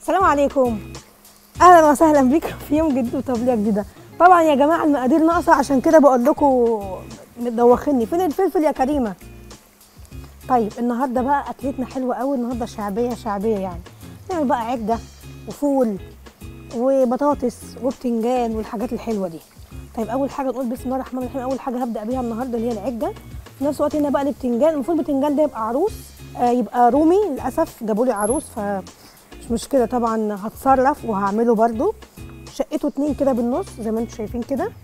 السلام عليكم اهلا وسهلا بكم في يوم جديد وطبليه جديده طبعا يا جماعه المقادير ناقصه عشان كده بقول لكم مدوخني فين الفلفل يا كريمه طيب النهارده بقى اكلتنا حلوه قوي النهارده شعبيه شعبيه يعني نعمل بقى عجه وفول وبطاطس وبتنجان والحاجات الحلوه دي طيب اول حاجه نقول بسم الله الرحمن الرحيم اول حاجه هبدا بيها النهارده اللي هي العجه في نفس الوقت هنا بقى البتنجان المفروض البتنجان ده يبقى عروس آه يبقى رومي للاسف جابوا لي عروس فمش مشكله طبعا هتصرف وهعمله برده شقته اتنين كده بالنص زي ما انتم شايفين كده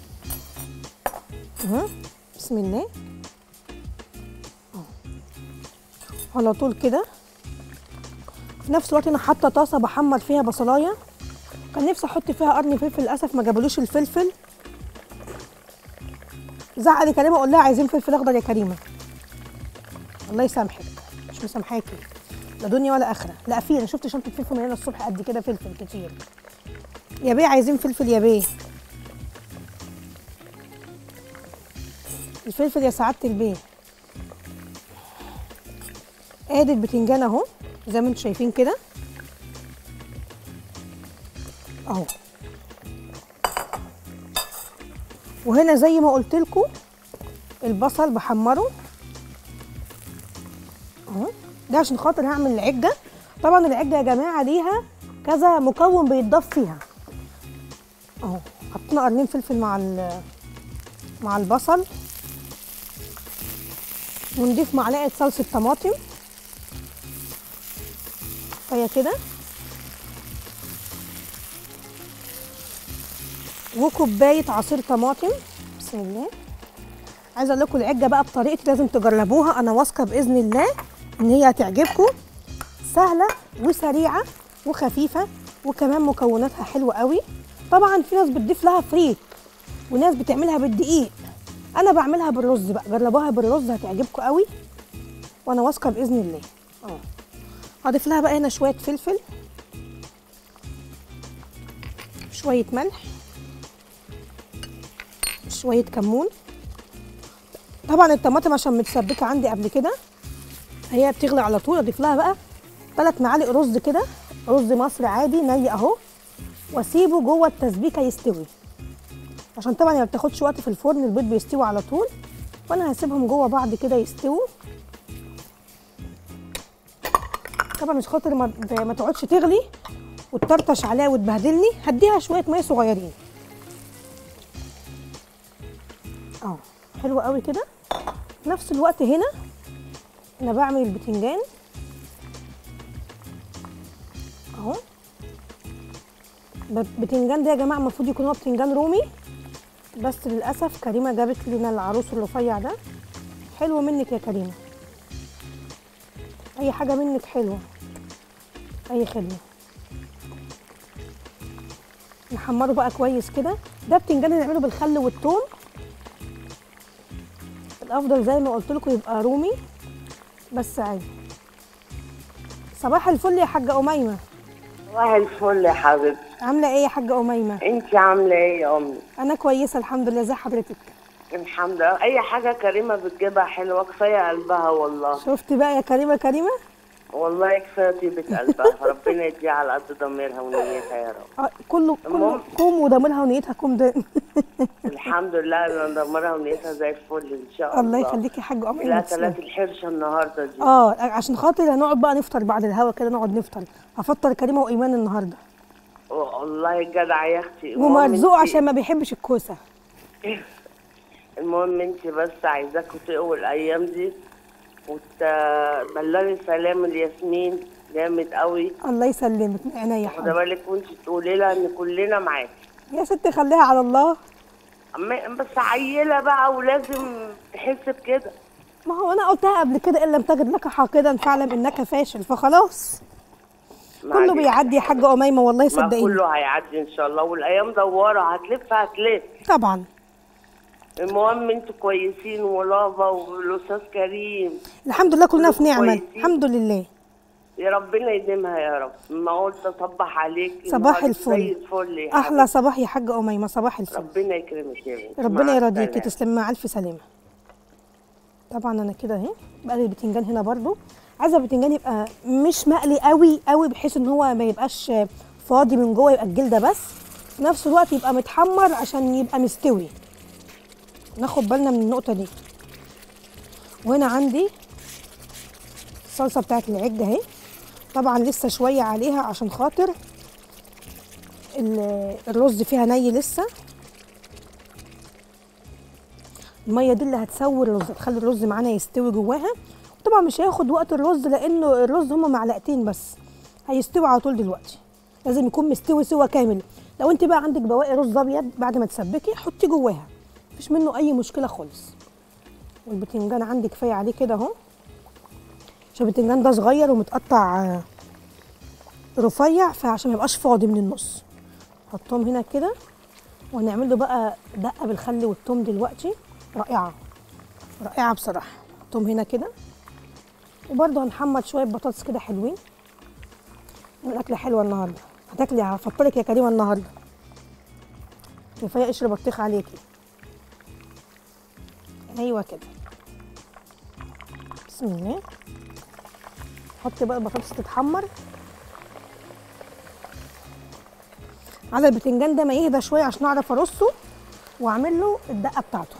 اهو بسم الله أهو. على طول كده في نفس الوقت انا حاطه طاسه بحمر فيها بصلايه كان نفسي احط فيها قرن فلفل للاسف ما جابوليش الفلفل زعق لي كريمه اقول لها عايزين فلفل اخضر يا كريمه الله يسامحك مش مسامحاكي لا دنيا ولا اخره لا في انا شفت شنطه فلفل من هنا الصبح قد كده فلفل كتير يا بيه عايزين فلفل يا بيه الفلفل يا سعاده البيه ادي البتنجان اهو زي ما انتم شايفين كده اهو وهنا زي ما قلت لكم البصل بحمره اهو ده عشان خاطر هعمل العجه طبعا العجه يا جماعه ليها كذا مكون بيتضاف فيها اهو حطينا قرنين فلفل مع مع البصل ونضيف معلقه صلصه طماطم كفايه كده وكوبايه عصير طماطم بسم الله عايزه اقول لكم العجه بقى بطريقتي لازم تجربوها انا واثقه باذن الله ان هي هتعجبكم سهله وسريعه وخفيفه وكمان مكوناتها حلوه قوي طبعا في ناس بتضيف لها فريك وناس بتعملها بالدقيق انا بعملها بالرز بقى جربوها بالرز هتعجبكم قوي وانا واثقه باذن الله اه هضيف لها بقى هنا شويه فلفل شويه ملح شويه كمون طبعا الطماطم عشان متسبكه عندي قبل كده هي بتغلي على طول اضيف لها بقى ثلاث معالق رز كده رز مصري عادي ني اهو واسيبه جوه التسبيكه يستوي عشان طبعا ما بتاخدش وقت في الفرن البيض بيستوي على طول وانا هسيبهم جوه بعض كده يستووا طبعا مش خاطر ما, ما تقعدش تغلي وتطرطش عليها وتبهدلني هديها شويه ميه صغيرين اه حلو قوي كده في نفس الوقت هنا انا بعمل البتنجان اهو البتنجان ده يا جماعه المفروض يكون هو بتنجان رومي بس للاسف كريمه جابت لنا العروس الرفيع ده حلو منك يا كريمه اي حاجه منك حلوه اي خدمه نحمره بقى كويس كده ده بتنجان نعمله بالخل والثوم الافضل زي ما قلت لكم يبقى رومي بس عادي صباح الفل يا حاجه اميمه صباح الفل يا حبيبتي عامله ايه يا حاجه اميمه انت عامله ايه يا امي انا كويسه الحمد لله زي حضرتك الحمد لله اي حاجه كريمه بتجيبها حلوه كفايه قلبها والله شفتي بقى يا كريمه كريمه والله كفايه طيبه قلبها ربنا يديها على قد ضميرها ونيتها يا رب آه، كله كله المهم. كوم ودمرها ونيتها كوم ده الحمد لله ان ضميرها ونيتها زي الفل ان شاء الله الله يخليكي يا حاجه اميمه الاكلات الحرشه النهارده دي اه عشان خاطر هنقعد بقى نفطر بعد الهوا كده نقعد نفطر هفطر كريمه وايمان النهارده والله جدع يا اختي المهم ومرزوق انت- عشان ما بيحبش الكوسه المهم انت بس عايزاكوا تقوا الايام دي وتبلغي سلام الياسمين جامد قوي الله يسلمك من عينيا يا واخده حبيبي بالك وانت تقولي لها ان كلنا معاكي يا ست خليها على الله أما- بس عيله بقى ولازم تحس بكده ما هو انا قلتها قبل كده ان لم تجد لك حاقدا فاعلم انك فاشل فخلاص كله معلش. بيعدي يا حاجه اميمه والله ما صدقيني كله هيعدي ان شاء الله والايام دواره هتلف هتلف طبعا المهم انتوا كويسين ولابا والاستاذ كريم الحمد لله كلنا في نعمه كويسين. الحمد لله يا ربنا يديمها يا رب ما قلت اصبح عليك صباح نهارك زي الفل الفل يا احلى صباح يا حاجه اميمه صباح الفل ربنا يكرمك يا بنتي ربنا مع يرضيكي السلامة. تسلمي مع الف سلامه طبعا انا كده اهي بقى البتنجان هنا برضو عايزه البتنجان يبقى مش مقلي قوي قوي بحيث ان هو ما يبقاش فاضي من جوه يبقى الجلده بس في نفس الوقت يبقى متحمر عشان يبقى مستوي ناخد بالنا من النقطه دي وهنا عندي الصلصه بتاعت العجه اهي طبعا لسه شويه عليها عشان خاطر ال- الرز فيها ني لسه الميه دي اللي هتسوي الرز تخلي الرز معانا يستوي جواها طبعا مش هياخد وقت الرز لانه الرز هما معلقتين بس هيستوي على طول دلوقتي لازم يكون مستوي سوا كامل لو انت بقى عندك بواقي رز ابيض بعد ما تسبكي حطي جواها مفيش منه اي مشكله خالص والبتنجان عندي كفايه عليه كده اهو عشان البتنجان ده صغير ومتقطع آه، رفيع فعشان ما يبقاش فاضي من النص حطهم هنا كده وهنعمل له بقى دقه بالخل والثوم دلوقتي رائعه رائعه بصراحه حطهم هنا كده وبرضه هنحمر شويه بطاطس كده حلوين نعمل اكله حلوه النهارده هتاكلي هفطرك يا كريمه النهارده كفايه قشر بطيخ عليكي ايوه كده بسم الله حطي بقى البطاطس تتحمر على البتنجان ده ما يهدى شويه عشان اعرف ارصه واعمل له الدقه بتاعته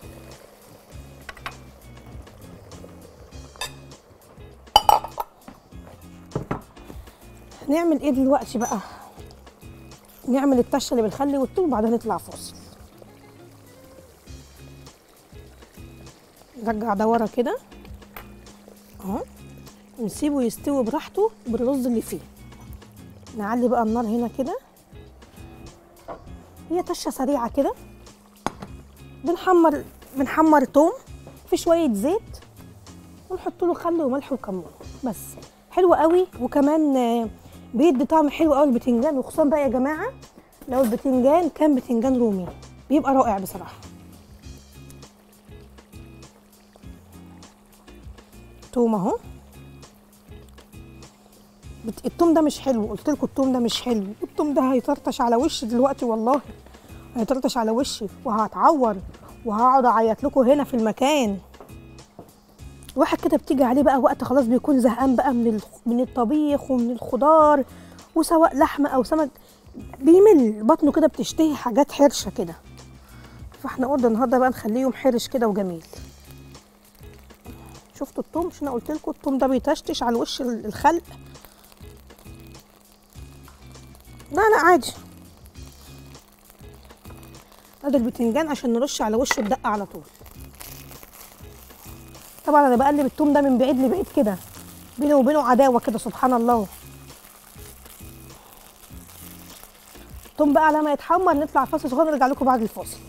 نعمل ايه دلوقتي بقى نعمل التشه اللي بالخل والثوم وبعدين نطلع فاصل نرجع ده ورا كده اهو ونسيبه يستوي براحته بالرز اللي فيه نعلي بقى النار هنا كده هي طشه سريعه كده بنحمر بنحمر توم في شويه زيت ونحط له خل وملح وكمون بس حلو قوي وكمان آه، بيدي طعم حلو قوي البتنجان وخصوصا بقى يا جماعه لو البتنجان كان بتنجان رومي بيبقى رائع بصراحه توم اهو بت- التوم ده مش حلو قلت لكم التوم ده مش حلو التوم ده هيطرطش على وشي دلوقتي والله هيطرطش على وشي وهتعور وهقعد اعيط لكم هنا في المكان واحد كده بتيجي عليه بقى وقت خلاص بيكون زهقان بقى من الخ- من الطبيخ ومن الخضار وسواء لحمه او سمك بيمل بطنه كده بتشتهي حاجات حرشه كده فاحنا قلنا النهارده بقى نخليه يوم حرش كده وجميل شفتوا التوم مش انا قلت لكم التوم ده بيتشتش على وش ال- الخلق لا لا عادي ادي البتنجان عشان نرش على وشه الدقه على طول طبعا انا بقلب التوم ده من بعيد لبعيد كده بيني وبينه عداوه كده سبحان الله التوم بقى على ما يتحمر نطلع فاصل صغير نرجع لكم بعد الفاصل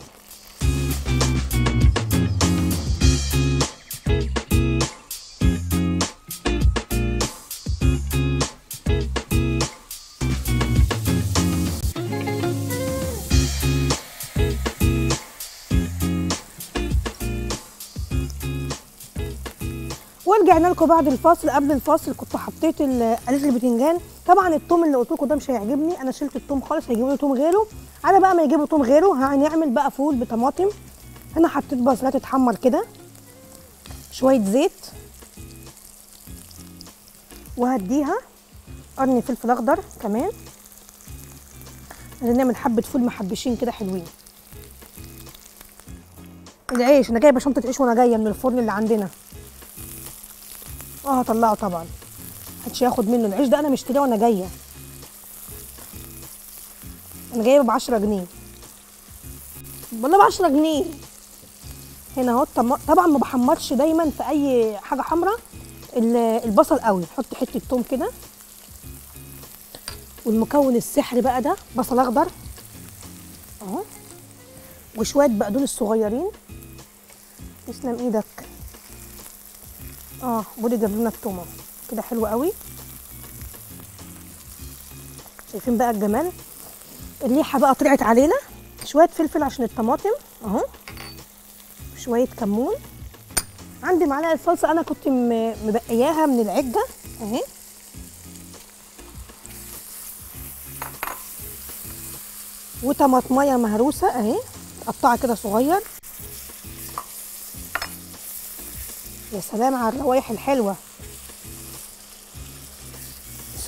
ورجعنا لكم بعد الفاصل قبل الفاصل كنت حطيت ال- قليت البتنجان طبعا التوم اللي قلت لكم ده مش هيعجبني انا شلت التوم خالص هيجيبوا لي توم غيره على بقى ما يجيبوا توم غيره هنعمل بقى فول بطماطم هنا حطيت بصلات تتحمر كده شويه زيت وهديها قرن فلفل اخضر كمان عايزين نعمل حبه فول محبشين كده حلوين العيش انا جايبه شنطه عيش وانا جايه من الفرن اللي عندنا اه هطلعه طبعا محدش ياخد منه العيش ده انا مشتريه وانا جايه انا جايبه ب 10 جنيه والله ب 10 جنيه هنا اهو طم- طبعا ما بحمرش دايما في اي حاجه حمراء ال- البصل قوي نحط حته توم كده والمكون السحري بقى ده بصل اخضر اهو وشويه بقدونس صغيرين تسلم ايدك اه بودي جاب لنا التومه كده حلو قوي شايفين بقى الجمال الريحه بقى طلعت علينا شويه فلفل عشان الطماطم اهو شويه كمون عندي معلقه صلصه انا كنت م- مبقياها من العجه اهي وطماطميه مهروسه اهي مقطعه كده صغير يا سلام على الروايح الحلوه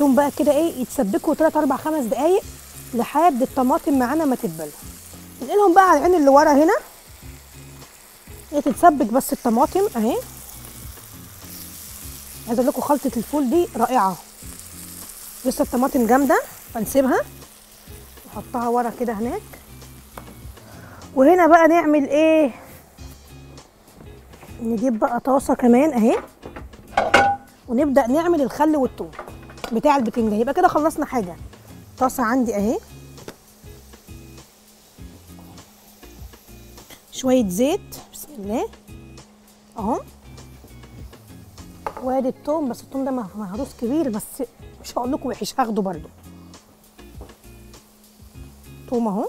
نسيبهم بقى كده ايه يتسبكوا 3 4 5 دقايق لحد الطماطم معانا ما تتبل ننقلهم بقى على العين اللي ورا هنا هي تتسبك بس الطماطم اهي عايزه اقول لكم خلطه الفول دي رائعه لسه الطماطم جامده فنسيبها نحطها ورا كده هناك وهنا بقى نعمل ايه نجيب بقى طاسه كمان اهي ونبدا نعمل الخل والثوم بتاع البتنجان يبقى كده خلصنا حاجه طاسه عندي اهي شويه زيت بسم الله اهو وادي الثوم بس الثوم ده مهروس كبير بس مش هقول لكم وحش هاخده برده ثوم اهو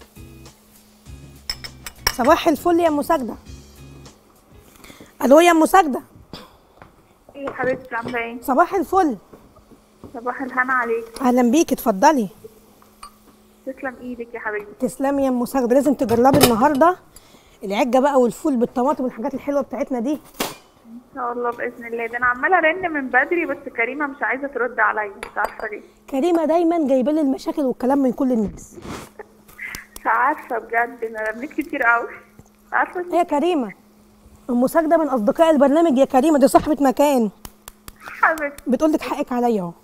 صباح الفل يا ام ساجده الو يا ام ساجده ايه يا حبيبتي عامله ايه صباح الفل صباح الهنا عليك اهلا بيكي اتفضلي تسلم ايدك يا حبيبتي تسلمي يا ام ساجده لازم تجربي النهارده العجه بقى والفول بالطماطم والحاجات الحلوه بتاعتنا دي ان شاء الله باذن الله ده انا عماله ارن من بدري بس كريمه مش عايزه ترد عليا مش عارفه ليه كريمه دايما جايبه لي المشاكل والكلام من كل الناس مش عارفه بجد انا رنيت كتير قوي مش عارفه ليه. يا كريمه ام ساجده من اصدقاء البرنامج يا كريمه دي صاحبه مكان حبيبتي بتقول لك حقك عليا اهو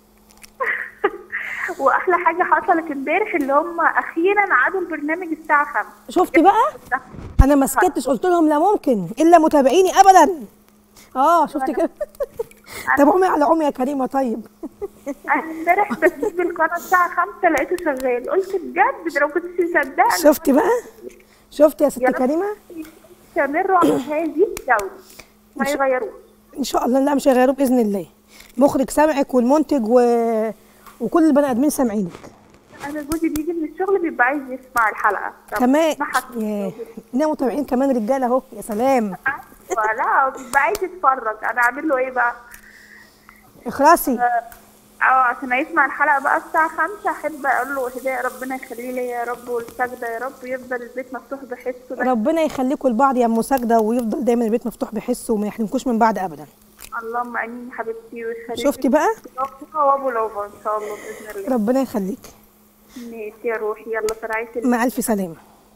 واحلى حاجه حصلت امبارح اللي هم اخيرا عادوا البرنامج الساعه 5 شفتي بقى انا ما سكتش قلت لهم لا ممكن الا متابعيني ابدا اه شفتي كده تابعوني على عمي يا كريمه طيب انا امبارح بسيب القناه الساعه 5 لقيته شغال قلت بجد ده لو كنتش مصدقه شفتي بقى شفتي يا ست يا رب كريمه يستمروا على هذه الجوده ما يغيروش ان شاء الله لا مش هيغيروه باذن الله مخرج سامعك والمنتج و... وكل البني ادمين سامعينك انا جوزي بيجي من الشغل بيبقى عايز يسمع الحلقه طب كمان ما حد- يا لينا متابعين كمان رجاله اهو يا سلام لا هو بيبقى عايز يتفرج انا اعمل له ايه بقى اخرسي اه عشان يسمع الحلقه بقى الساعه 5 احب اقول له هدايا ربنا يخليه لي يا رب والسجده يا رب يفضل البيت مفتوح بحسه ده ربنا يخليكم لبعض يا ام ساجده ويفضل دايما البيت مفتوح بحسه وما يحرمكوش من بعض ابدا اللهم امين يا حبيبتي ويخليك شفتي بقى هو ابو لوفا ان شاء الله باذن الله ربنا يخليك ماشي يا روحي يلا في رعايه الله مع الف سلامه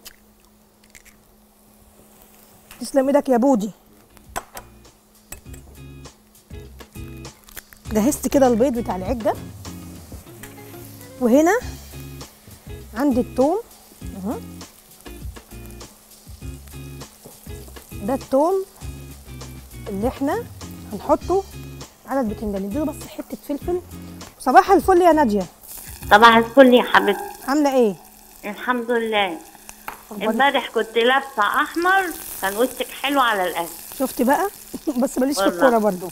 تسلم ايدك يا بودي جهزت كده البيض بتاع العجه وهنا عندي التوم اهو ده التوم اللي احنا هنحطه على البتنجان نديله بس حته فلفل صباح الفل يا ناديه صباح الفل يا حبيبتي عامله ايه الحمد لله أخبارك؟ امبارح كنت لابسه احمر كان وشك حلو على الاكل شفتي بقى بس ماليش في والله. الكوره برضو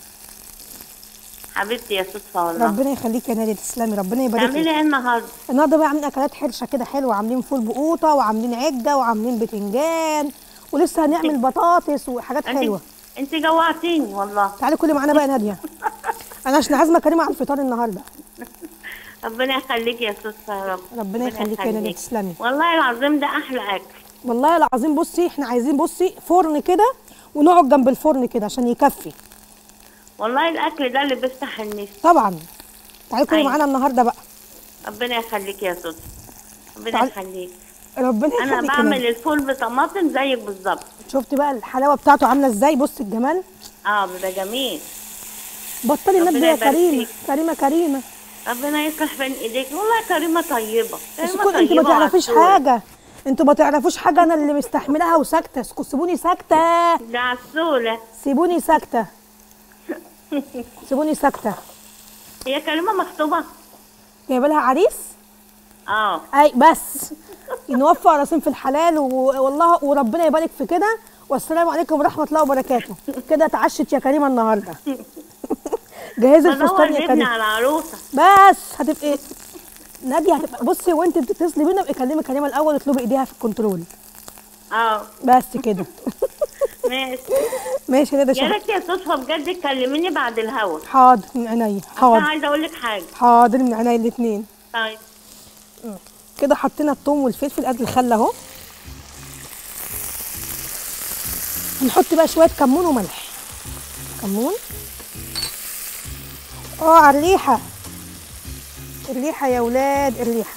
حبيبتي يا صدفه والله ربنا يخليك يا ناديه تسلمي ربنا يبارك تعملي لك ايه النهارده النهارده بقى عاملين اكلات حرشه كده حلوه عاملين فول بقوطه وعاملين عجه وعاملين بتنجان ولسه هنعمل بطاطس وحاجات حلوه انت انت جوعتيني والله تعالي كلي معانا بقى يا ناديه انا عشان عازمه كريمه على الفطار النهارده ربنا يخليك يا صدفه يا رب ربنا يخليك يا ناديه تسلمي والله العظيم ده احلى اكل والله العظيم بصي احنا عايزين بصي فرن كده ونقعد جنب الفرن كده عشان يكفي والله الاكل ده اللي بيفتح النفس طبعا تعالي كلي أيوة. معانا النهارده بقى ربنا يخليك يا صدفه ربنا تعال- يخليك ربنا انا يخليك يا بعمل نادية. الفول بطماطم زيك بالظبط شفتي بقى الحلاوه بتاعته عامله ازاي بصي الجمال اه بيبقى جميل بطلي ربنا النبي يا يبارك كريمه فيك. كريمه كريمه ربنا يصلح بين ايديك والله كريمه طيبه بس كريمه كل انتوا ما طيبة تعرفوش وعسولة. حاجه انتوا ما تعرفوش حاجه انا اللي مستحملها وساكته اسكت سيبوني ساكته ده عسوله سيبوني ساكته سيبوني ساكته هي كريمه مخطوبه جايبه لها عريس اه اي بس نوفق راسين في الحلال و- والله وربنا يبارك في كده والسلام عليكم ورحمه الله وبركاته كده اتعشت يا كريمه النهارده جهزي بدور الفستان يا ابني كريمه على عروسه بس هتبقي ناديه هتبقى بصي وانت بتتصلي بينا ابقي كلمي كريمه الاول اطلبي ايديها في الكنترول اه بس كده ماشي ماشي يا ندى يا شهر ريت يا صدفه بجد تكلميني بعد الهوا حاضر من عينيا انا حاضر عايزه اقول لك حاجه حاضر من عينيا الاثنين طيب كده حطينا الثوم والفلفل قد الخل اهو نحط بقى شويه كمون وملح كمون اه على الريحه الريحه يا ولاد الريحه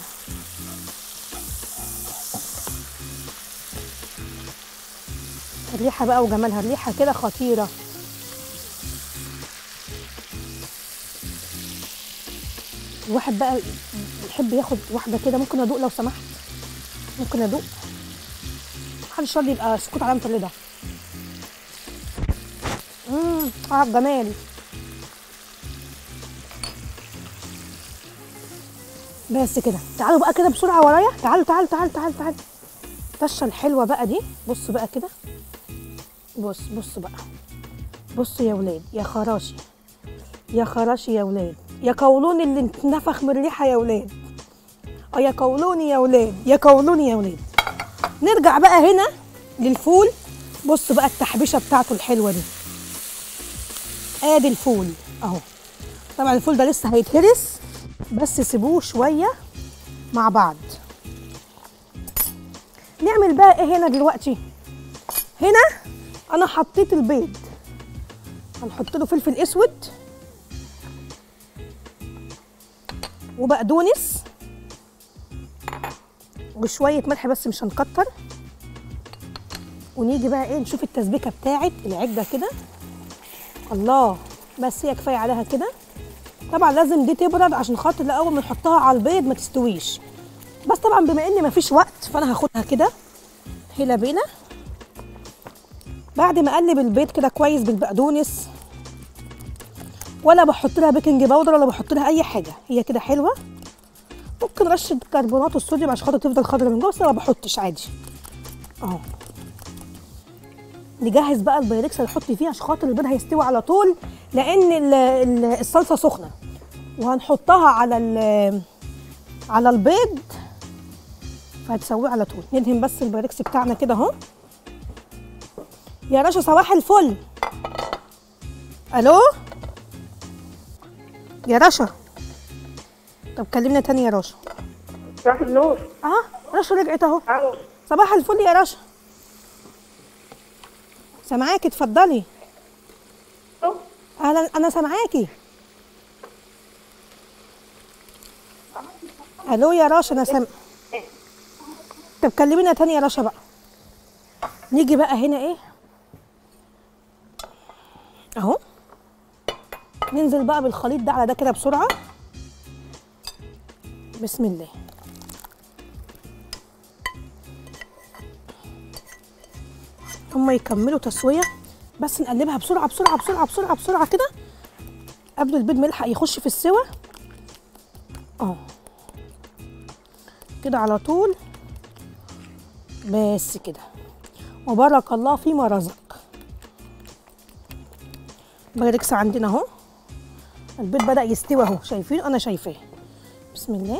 الريحه بقى وجمالها الريحه كده خطيره الواحد بقى يحب ياخد واحده كده ممكن ادوق لو سمحت ممكن ادوق محدش راضي يبقى سكوت علامه الرضا امم اه جمال بس كده تعالوا بقى كده بسرعه ورايا تعالوا تعالوا تعالوا تعالوا تعالوا الطشه الحلوه بقى دي بصوا بقى كده بص بص بقى بصوا يا ولاد يا خراشي يا خراشي يا ولاد يا قولون اللي اتنفخ من الريحه يا ولاد اه يا قولوني يا ولاد يا قولوني يا ولاد نرجع بقى هنا للفول بص بقى التحبيشه بتاعته الحلوه دي ادي الفول اهو طبعا الفول ده لسه هيتهرس بس سيبوه شويه مع بعض نعمل بقى ايه هنا دلوقتي هنا انا حطيت البيض هنحط له فلفل اسود وبقدونس وشويه ملح بس مش هنكتر ونيجي بقى ايه نشوف التسبيكه بتاعت العجه كده الله بس هي كفايه عليها كده طبعا لازم دي تبرد عشان خاطر لا اول ما نحطها على البيض ما تستويش بس طبعا بما ان مفيش وقت فانا هاخدها كده هلا بينا بعد ما اقلب البيض كده كويس بالبقدونس ولا بحط لها بيكنج باودر ولا بحط لها اي حاجه هي كده حلوه ممكن رشه كربونات الصوديوم عشان خاطر تفضل خضرا من جوه بس أنا ما بحطش عادي اهو نجهز بقى البايركس اللي نحط فيه عشان خاطر البيض هيستوي على طول لان ال- ال- الصلصه سخنه وهنحطها على ال- على البيض فهتسويه على طول ندهن بس البايركس بتاعنا كده اهو يا رشا صباح الفل الو يا رشا طب كلمنا تاني يا رشا صباح النور اه رشا رجعت اهو الو صباح الفل يا رشا سامعاكي اتفضلي اهلا انا سامعاكي الو يا رشا انا سام طب كلمينا تاني يا رشا بقى نيجي بقى هنا ايه اهو ننزل بقى بالخليط ده على ده كده بسرعه بسم الله هما يكملوا تسويه بس نقلبها بسرعه بسرعه بسرعه بسرعه بسرعه كده قبل البيض ما يلحق يخش في السوا اه كده على طول بس كده وبارك الله فيما رزق بايركس عندنا اهو البيض بدأ يستوي اهو شايفين انا شايفاه بسم الله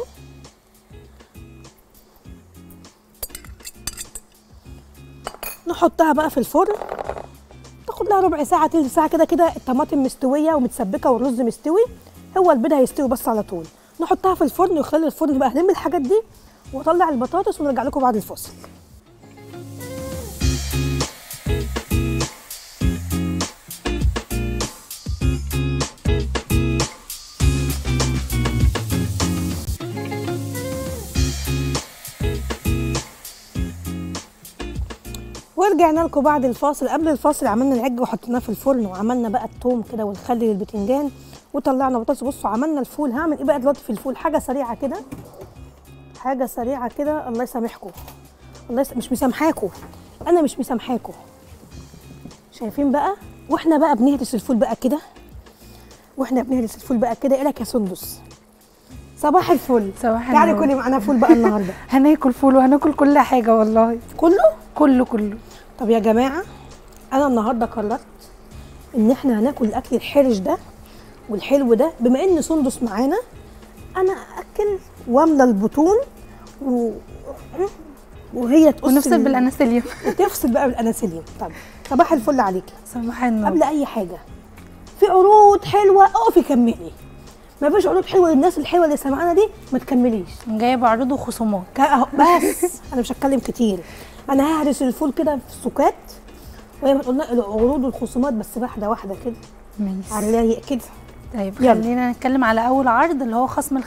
نحطها بقى في الفرن تاخد لها ربع ساعة تلت ساعة كده كده الطماطم مستوية ومتسبكة والرز مستوي هو البيض هيستوي بس على طول نحطها في الفرن وخلال الفرن بقى هلم الحاجات دي واطلع البطاطس ونرجع لكم بعد الفاصل ورجعنا لكم بعد الفاصل قبل الفاصل عملنا العجة وحطيناه في الفرن وعملنا بقى التوم كده والخل للبتنجان وطلعنا بطاطس بصوا عملنا الفول هعمل ايه بقى دلوقتي في الفول حاجه سريعه كده حاجه سريعه كده الله يسامحكم الله يس... مش مسامحاكم انا مش مسامحاكم شايفين بقى واحنا بقى بنهرس الفول بقى كده واحنا بنهرس الفول بقى كده ايه لك يا سندس صباح الفل صباح تعالي النور. كلي معانا فول بقى النهارده هناكل فول وهناكل كل حاجه والله كله كله كله طب يا جماعه انا النهارده قررت ان احنا هناكل الاكل الحرش ده والحلو ده بما ان سندس معانا انا اكل واملى البطون و... وهي تقص ونفصل ال- بالانسولين وتفصل بقى بالانسولين طب صباح الفل عليكي صباح النور قبل اي حاجه في عروض حلوه اقفي كملي ما فيش عروض حلوه للناس الحلوه اللي سامعانا دي ما تكمليش جايبه عروض وخصومات ك- أهو بس انا مش هتكلم كتير انا ههرس الفول كده في السكات وهي بتقول لنا العروض والخصومات بس واحده واحده كده ماشي على الرايق كده طيب يلا. خلينا نتكلم على اول عرض اللي هو خصم ال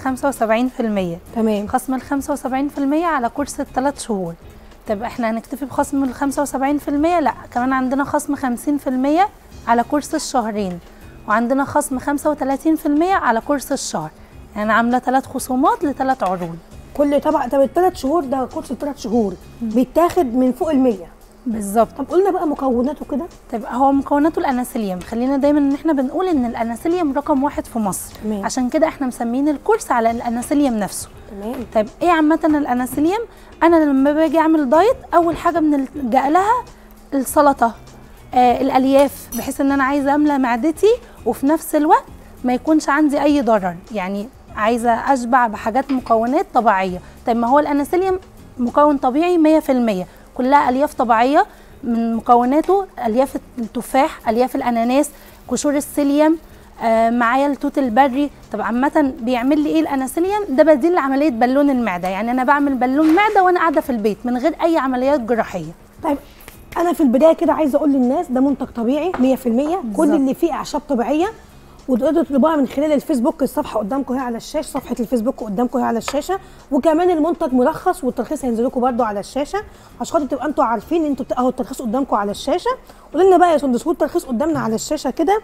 75% تمام خصم ال 75% على كورس الثلاث شهور طب احنا هنكتفي بخصم ال 75% لا كمان عندنا خصم 50% على كورس الشهرين وعندنا خصم 35% على كورس الشهر يعني عامله ثلاث خصومات لثلاث عروض كل طبعا طب الثلاث شهور ده كورس الثلاث شهور بيتاخد من فوق ال 100 بالظبط طب قلنا بقى مكوناته كده طيب هو مكوناته الاناسيليوم خلينا دايما ان احنا بنقول ان الاناسيليوم رقم واحد في مصر تمام. عشان كده احنا مسمين الكورس على الاناسيليوم نفسه تمام طيب ايه عامه الاناسيليوم انا لما باجي اعمل دايت اول حاجه بنلجا لها السلطه آه الالياف بحيث ان انا عايزه املى معدتي وفي نفس الوقت ما يكونش عندي اي ضرر يعني عايزه اشبع بحاجات مكونات طبيعيه طيب ما هو الاناسيليوم مكون طبيعي 100% كلها الياف طبيعيه من مكوناته الياف التفاح الياف الاناناس قشور السيليوم آه معايا التوت البري طب عامه بيعمل لي ايه الاناسيليوم ده بديل لعمليه بالون المعده يعني انا بعمل بالون معده وانا قاعده في البيت من غير اي عمليات جراحيه طيب انا في البدايه كده عايزه اقول للناس ده منتج طبيعي 100% كل بالظبط. اللي فيه اعشاب طبيعيه وتقدروا تطلبوها من خلال الفيسبوك الصفحه قدامكم هي على الشاشه صفحه الفيسبوك قدامكم هي على الشاشه وكمان المنتج مرخص والترخيص هينزل لكم برده على الشاشه عشان خاطر تبقى انتوا عارفين ان انتوا بت- اهو الترخيص قدامكم على الشاشه قولوا لنا بقى يا سندس الترخيص قدامنا على الشاشه كده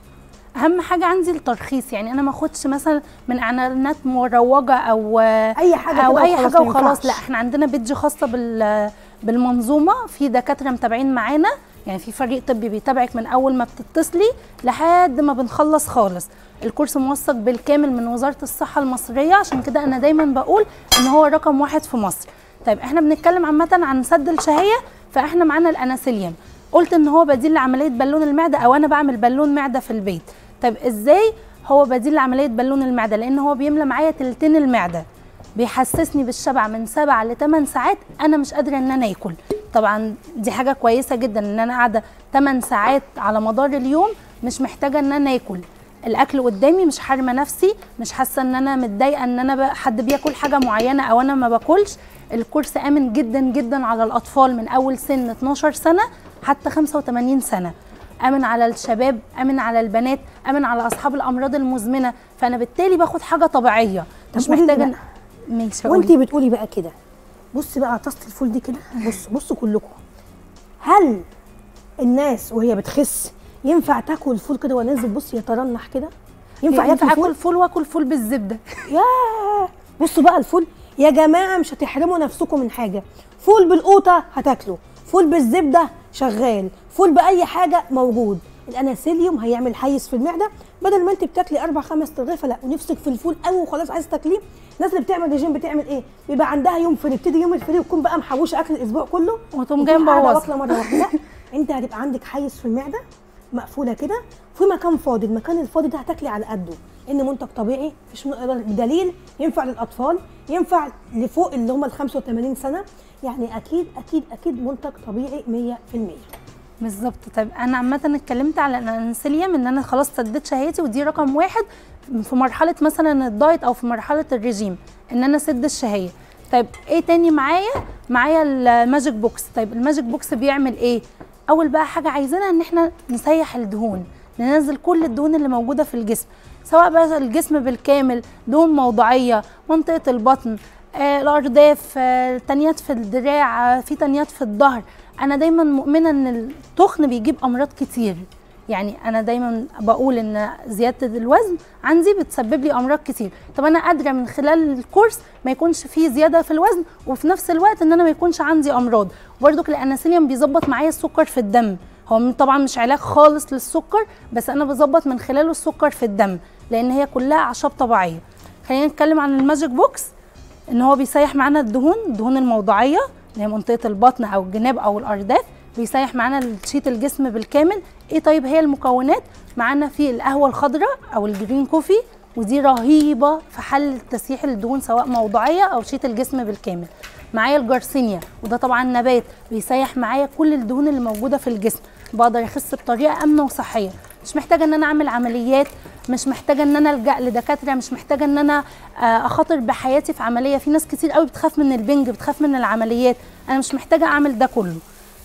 اهم حاجه عندي الترخيص يعني انا ما اخدش مثلا من اعلانات مروجه او اي حاجه او كده اي وخلاص حاجه ما وخلاص ينفعش. لا احنا عندنا بيدج خاصه بال بالمنظومه في دكاتره متابعين معانا يعني في فريق طبي بيتابعك من اول ما بتتصلي لحد ما بنخلص خالص الكورس موثق بالكامل من وزاره الصحه المصريه عشان كده انا دايما بقول ان هو رقم واحد في مصر طيب احنا بنتكلم عامه عن سد الشهيه فاحنا معانا الاناسيليوم قلت ان هو بديل لعمليه بالون المعده او انا بعمل بالون معده في البيت طيب ازاي هو بديل لعمليه بالون المعده لان هو بيملى معايا تلتين المعده بيحسسني بالشبع من سبعة ل 8 ساعات انا مش قادره ان انا اكل طبعا دي حاجه كويسه جدا ان انا قاعده 8 ساعات على مدار اليوم مش محتاجه ان انا اكل الاكل قدامي مش حارمه نفسي مش حاسه ان انا متضايقه ان انا ب- حد بياكل حاجه معينه او انا ما باكلش الكورس امن جدا جدا على الاطفال من اول سن 12 سنه حتى 85 سنه امن على الشباب امن على البنات امن على اصحاب الامراض المزمنه فانا بالتالي باخد حاجه طبيعيه مش قولي لي محتاجه بقى. إن- ماشي وانت قولي. بتقولي بقى كده بصي بقى على طاسه الفول دي كده بص بصوا كلكم هل الناس وهي بتخس ينفع تاكل الفول كده وننزل بص يترنح كده ينفع ينفع ياكل فول اكل فول واكل فول بالزبده ياه بصوا بقى الفول يا جماعه مش هتحرموا نفسكم من حاجه فول بالقوطه هتاكلوا فول بالزبده شغال فول باي حاجه موجود الاناسيليوم هيعمل حيز في المعده بدل ما انت بتاكلي اربع خمس ترغيفه لا ونفسك في الفول قوي وخلاص عايز تاكليه الناس اللي بتعمل ريجيم بتعمل ايه بيبقى عندها يوم فري بتدي يوم الفري وتكون بقى محوشه اكل الاسبوع كله وتقوم جايه وتقوم قاعدة مبوظة. واكله مره واحده لا انت هتبقى عندك حيز في المعده مقفوله كده في مكان فاضي المكان الفاضي ده هتاكلي على قده ان منتج طبيعي مفيش منه إضرار. بدليل ينفع للاطفال ينفع لفوق اللي هم ال 85 سنه يعني اكيد اكيد اكيد منتج طبيعي 100% بالظبط طيب انا عامه اتكلمت على الانسيليوم ان انا خلاص سديت شهيتي ودي رقم واحد في مرحله مثلا الدايت او في مرحله الرجيم ان انا اسد الشهيه طيب ايه تاني معايا معايا الماجيك بوكس طيب الماجيك بوكس بيعمل ايه اول بقى حاجه عايزينها ان احنا نسيح الدهون ننزل كل الدهون اللي موجوده في الجسم سواء بقى الجسم بالكامل دهون موضعيه منطقه البطن آه الارداف آه تنيات في الدراع آه في تنيات في الظهر انا دايما مؤمنه ان التخن بيجيب امراض كتير يعني انا دايما بقول ان زياده الوزن عندي بتسبب لي امراض كتير طب انا قادره من خلال الكورس ما يكونش فيه زياده في الوزن وفي نفس الوقت ان انا ما يكونش عندي امراض برضو الاناسيليوم بيظبط معايا السكر في الدم هو م- طبعا مش علاج خالص للسكر بس انا بظبط من خلاله السكر في الدم لان هي كلها اعشاب طبيعيه خلينا نتكلم عن الماجيك بوكس ان هو بيسيح معانا الدهون الدهون الموضعيه اللي هي منطقه البطن او الجناب او الارداف بيسيح معانا شيت الجسم بالكامل ايه طيب هي المكونات معانا في القهوه الخضراء او الجرين كوفي ودي رهيبه في حل تسييح الدهون سواء موضعيه او شيت الجسم بالكامل معايا الجارسينيا وده طبعا نبات بيسيح معايا كل الدهون اللي موجوده في الجسم بقدر اخس بطريقه امنه وصحيه مش محتاجه ان انا اعمل عمليات مش محتاجه ان انا الجا لدكاتره مش محتاجه ان انا آه، اخاطر بحياتي في عمليه في ناس كتير قوي بتخاف من البنج بتخاف من العمليات انا مش محتاجه اعمل ده كله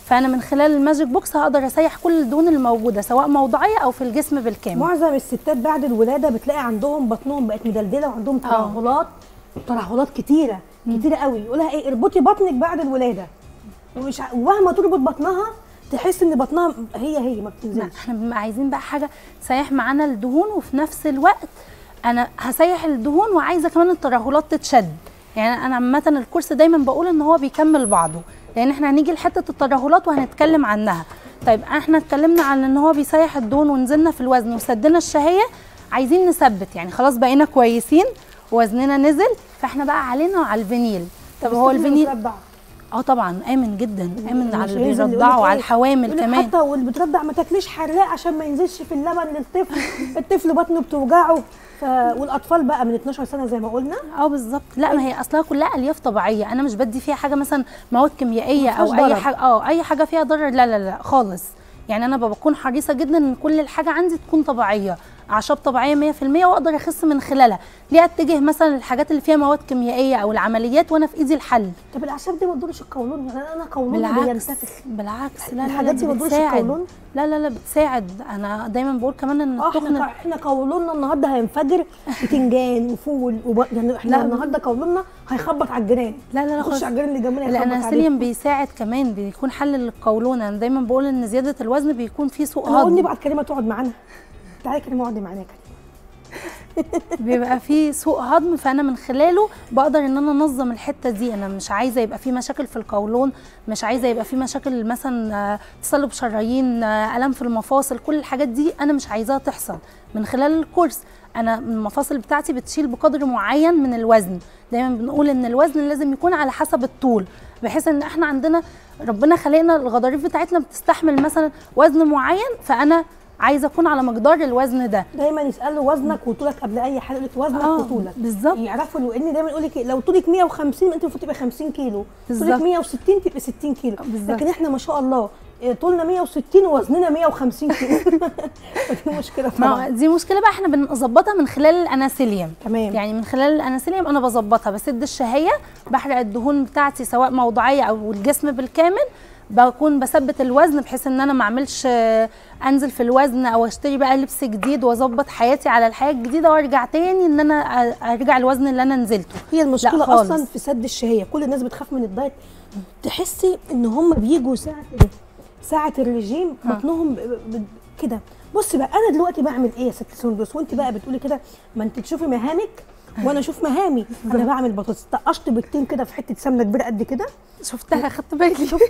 فانا من خلال الماجيك بوكس هقدر اسيح كل الدهون الموجوده سواء موضعيه او في الجسم بالكامل معظم الستات بعد الولاده بتلاقي عندهم بطنهم بقت مدلدله وعندهم ترهلات ترهلات كتيره كتيره قوي يقولها ايه اربطي بطنك بعد الولاده ومش ع- ومهما تربط بطنها تحس ان بطنها هي هي ما لا بتنزلش احنا بنبقى عايزين بقى حاجه تسيح معانا الدهون وفي نفس الوقت انا هسيح الدهون وعايزه كمان الترهلات تتشد يعني انا عامه الكورس دايما بقول ان هو بيكمل بعضه لان احنا هنيجي لحته الترهلات وهنتكلم عنها طيب احنا اتكلمنا عن ان هو بيسيح الدهون ونزلنا في الوزن وسدنا الشهيه عايزين نثبت يعني خلاص بقينا كويسين وزننا نزل فاحنا بقى علينا على الفينيل طب هو الفينيل اه طبعا امن جدا امن على اللي بيرضعوا وعلى الحوامل كمان حتى واللي بترضع ما تاكليش حراق عشان ما ينزلش في اللبن للطفل الطفل بطنه بتوجعه ف... والاطفال بقى من 12 سنه زي ما قلنا اه بالظبط لا ما هي اصلها كلها الياف طبيعيه انا مش بدي فيها حاجه مثلا مواد كيميائيه او فيهاش اي ضرر. حاجه اه اي حاجه فيها ضرر لا لا لا خالص يعني انا بكون حريصه جدا ان كل الحاجه عندي تكون طبيعيه اعشاب طبيعيه 100% واقدر اخس من خلالها ليه اتجه مثلا للحاجات اللي فيها مواد كيميائيه او العمليات وانا في ايدي الحل طب الاعشاب دي ما تضرش القولون يعني انا قولون بالعكس بينتفخ بالعكس لا لا الحاجات لا دي ما تضرش بتساعد القولون؟ لا لا لا بتساعد انا دايما بقول كمان ان اه احنا التخن احنا قولوننا النهارده هينفجر بتنجان وفول وب... يعني احنا لا. النهارده قولوننا هيخبط على الجيران لا لا لا يخش خالص. على الجيران اللي جنبنا يخبط عليه الانسولين بيساعد كمان بيكون حل للقولون انا دايما بقول ان زياده الوزن بيكون فيه سوء قولني هضم بعد كريمه تقعد معانا تعالي كريمه اقعدي معانا يا كريمه بيبقى فيه سوء هضم فانا من خلاله بقدر ان انا انظم الحته دي انا مش عايزه يبقى في مشاكل في القولون مش عايزه يبقى في مشاكل مثلا آه، تصلب شرايين آه، الم في المفاصل كل الحاجات دي انا مش عايزاها تحصل من خلال الكورس انا المفاصل بتاعتي بتشيل بقدر معين من الوزن دايما بنقول ان الوزن لازم يكون على حسب الطول بحيث ان احنا عندنا ربنا خلقنا الغضاريف بتاعتنا بتستحمل مثلا وزن معين فانا عايزه اكون على مقدار الوزن ده دايما يسالوا وزنك وطولك قبل اي حاجه يقول لك وزنك آه، وطولك بالظبط. يعرفوا انه ان دايما يقول لك لو طولك 150 انت المفروض تبقى 50 كيلو طولك بالظبط. 160 تبقى 60 كيلو بالظبط. لكن احنا ما شاء الله إيه، طولنا 160 ووزننا 150 كيلو فدي مشكله ما طبعا هو دي مشكله بقى احنا بنظبطها من خلال الاناسيليوم تمام. يعني من خلال الاناسيليوم انا بظبطها بسد الشهيه بحرق الدهون بتاعتي سواء موضعيه او الجسم بالكامل بكون بثبت الوزن بحيث ان انا ما اعملش آه، انزل في الوزن او اشتري بقى لبس جديد واظبط حياتي على الحياه الجديده وارجع تاني ان انا أ- ارجع الوزن اللي انا نزلته هي المشكله لا خالص. اصلا في سد الشهيه كل الناس بتخاف من الدايت تحسي ان هم بيجوا ساعه إيه؟ ساعه الرجيم بطنهم ب- ب- كده بصي بقى انا دلوقتي بعمل ايه يا ست سندس وانت بقى بتقولي كده ما انت تشوفي مهامك وانا اشوف مهامي انا بعمل بطاطس طقشت بيضتين كده في حته سمنه كبيره قد كده شفتها خدت بالي شفتي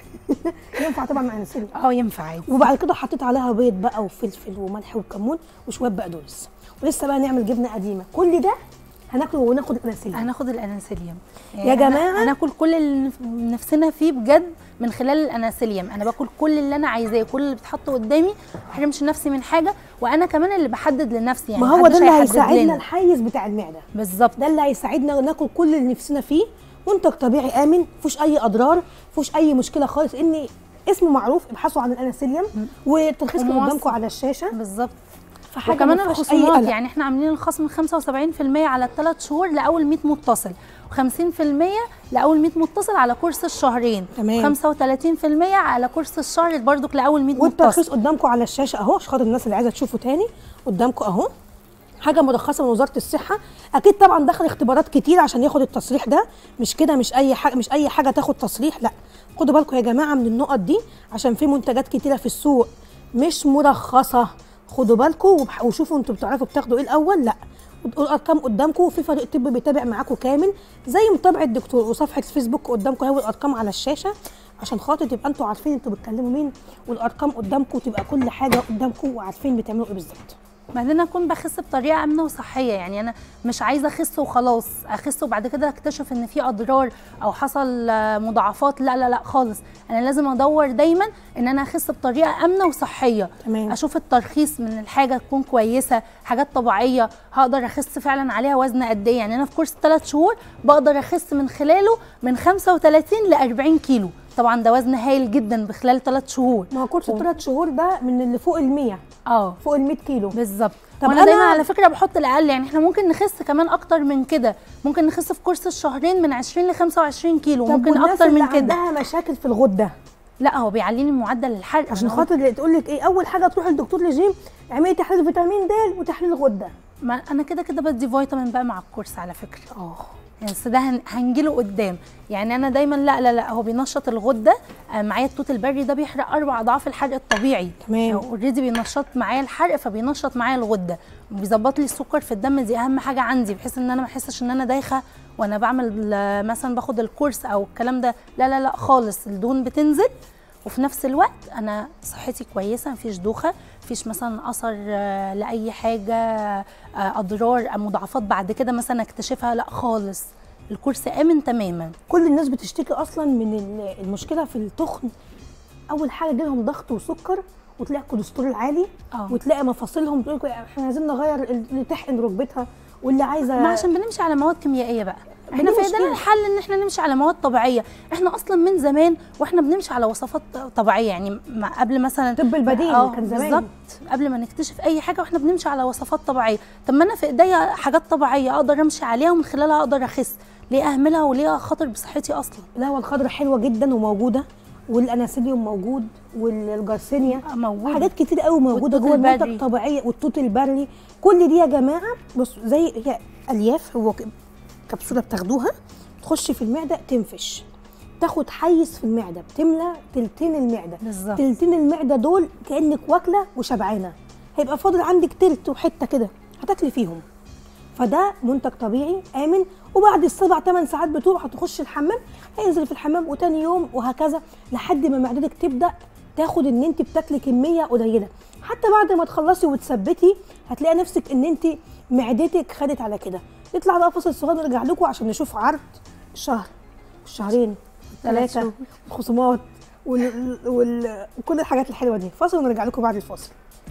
ينفع طبعا مع انسولين اه ينفع عادي وبعد كده حطيت عليها بيض بقى وفلفل وملح وكمون وشويه بقدونس ولسه بقى نعمل جبنه قديمه كل ده هناكله وناخد الانسولين هناخد الاناسيليوم يا أنا- جماعة. انا اكل كل اللي نف- نفسنا فيه بجد من خلال الاناسيليوم انا باكل كل اللي انا عايزاه كل اللي بيتحط قدامي ما احرمش نفسي من حاجه وانا كمان اللي بحدد لنفسي يعني ما هو محدش ده اللي هيحدد هيساعدنا لنا. الحيز بتاع المعده بالظبط ده اللي هيساعدنا ناكل كل اللي نفسنا فيه منتج طبيعي امن مفيهوش اي اضرار مفيهوش اي مشكله خالص ان اسمه معروف ابحثوا عن الانسولين والترخيص اللي وموثق. قدامكم على الشاشه بالظبط فحاجه وكمان ما فيهاش أي الخصومات قلق. يعني احنا عاملين الخصم 75% على الثلاث شهور لاول 100 متصل و50% لاول 100 متصل على كورس الشهرين تمام. و35% على كورس الشهر برضك لاول 100 والترخيص متصل قدامكم على الشاشه اهو عشان خاطر الناس اللي عايزه تشوفه تاني قدامكم اهو حاجه مرخصه من وزاره الصحه اكيد طبعا دخل اختبارات كتير عشان ياخد التصريح ده مش كده مش اي حاجه مش اي حاجه تاخد تصريح لا خدوا بالكم يا جماعه من النقط دي عشان في منتجات كتيره في السوق مش مرخصه خدوا بالكم وبح- وشوفوا انتوا بتعرفوا بتاخدوا ايه الاول لا الارقام قدامكم وفي فريق طبي بيتابع معاكم كامل زي متابعه الدكتور وصفحه فيسبوك قدامكم اهو الارقام على الشاشه عشان خاطر تبقى انتوا عارفين انتوا بتكلموا مين والارقام قدامكم تبقى كل حاجه قدامكم وعارفين بتعملوا ايه بالظبط بعدين اكون بخس بطريقه امنه وصحيه يعني انا مش عايزه اخس وخلاص اخس وبعد كده اكتشف ان في اضرار او حصل آه، مضاعفات لا لا لا خالص انا لازم ادور دايما ان انا اخس بطريقه امنه وصحيه تمام. اشوف الترخيص من الحاجه تكون كويسه حاجات طبيعيه هقدر اخس فعلا عليها وزن قد ايه يعني انا في كورس ثلاث شهور بقدر اخس من خلاله من 35 ل 40 كيلو طبعا ده وزن هايل جدا بخلال ثلاث شهور ما هو كورس الثلاث شهور ده من اللي فوق ال 100 اه فوق ال 100 كيلو بالظبط طب وانا أنا- دايما على فكره بحط الاقل يعني احنا ممكن نخس كمان اكتر من كده ممكن نخس في كورس الشهرين من 20 ل 25 كيلو طب ممكن والناس اكتر اللي من كده عندها مشاكل في الغده لا هو بيعلي لي معدل الحرق عشان أنا خاطر تقول لك ايه اول حاجه تروح للدكتور رجيم اعملي تحليل فيتامين د وتحليل غده ما انا كده كده بدي فيتامين بقى مع الكورس على فكره اه يعني بس ده هن- هنجيله قدام يعني انا دايما لا لا لا هو بينشط الغده آه، معايا التوت البري ده بيحرق اربع اضعاف الحرق الطبيعي تمام. اوريدي بينشط معايا الحرق فبينشط معايا الغده وبيظبط لي السكر في الدم دي اهم حاجه عندي بحيث ان انا ما احسش ان انا دايخه وانا بعمل آه، مثلا باخد الكورس او الكلام ده لا لا لا خالص الدهون بتنزل وفي نفس الوقت انا صحتي كويسه مفيش دوخه مفيش مثلا اثر آه، لاي حاجه آه، اضرار آه، مضاعفات بعد كده مثلا اكتشفها لا خالص الكورس امن تماما كل الناس بتشتكي اصلا من ال- المشكله في التخن اول حاجه جالهم ضغط وسكر وتلاقي الكوليسترول عالي اه. وتلاقي مفاصلهم تقول لك احنا عايزين نغير اللي تحقن ركبتها واللي عايزه ما عشان بنمشي على مواد كيميائيه بقى ما احنا دي في ايدينا مشكلة. الحل ان احنا نمشي على مواد طبيعيه احنا اصلا من زمان واحنا بنمشي على وصفات طبيعيه يعني ما قبل مثلا طب البديل اه كان زمان. بالظبط قبل ما نكتشف اي حاجه واحنا بنمشي على وصفات طبيعيه طب ما انا في ايديا حاجات طبيعيه اقدر امشي عليها ومن خلالها اقدر اخس ليه اهملها وليه اخاطر بصحتي اصلا القهوه الخضراء حلوه جدا وموجوده والاناسيليوم موجود والجارسينيا موجود حاجات كتير قوي موجوده والتوت جوه المنتج البري. طبيعيه والتوت البري كل دي يا جماعه بصوا زي هي الياف هو ك- كبسوله بتاخدوها تخش في المعده تنفش تاخد حيز في المعده بتملى تلتين المعده بالظبط. تلتين المعده دول كانك واكله وشبعانه هيبقى فاضل عندك تلت وحته كده هتاكلي فيهم فده منتج طبيعي امن وبعد السبع ثمان ساعات بتوعه هتخش الحمام هينزل في الحمام وتاني يوم وهكذا لحد ما معدتك تبدا تاخد ان انت بتاكلي كميه قليله حتى بعد ما تخلصي وتثبتي هتلاقي نفسك ان انت معدتك خدت على كده نطلع بقى فاصل صغير نرجع لكم عشان نشوف عرض الشهر والشهرين ثلاث ثلاثه شهور. الخصومات وال... وال... وكل الحاجات الحلوه دي فاصل ونرجع لكم بعد الفاصل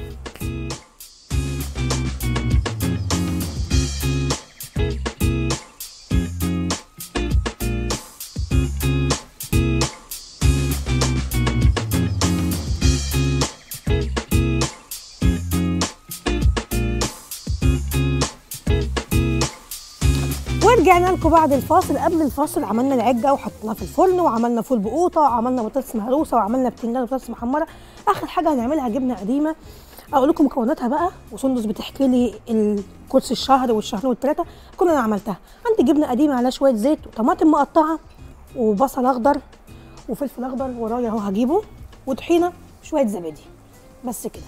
ورجعنا لكم بعد الفاصل قبل الفاصل عملنا العجه وحطيناها في الفرن وعملنا فول بقوطه وعملنا بطاطس مهروسه وعملنا بتنجان وبطاطس محمره اخر حاجه هنعملها جبنه قديمه اقول لكم مكوناتها بقى وسندس بتحكي لي الكورس الشهر والشهرين والثلاثه كل انا عملتها عندي جبنه قديمه على شويه زيت وطماطم مقطعه وبصل اخضر وفلفل اخضر ورايا اهو هجيبه وطحينه شويه زبادي بس كده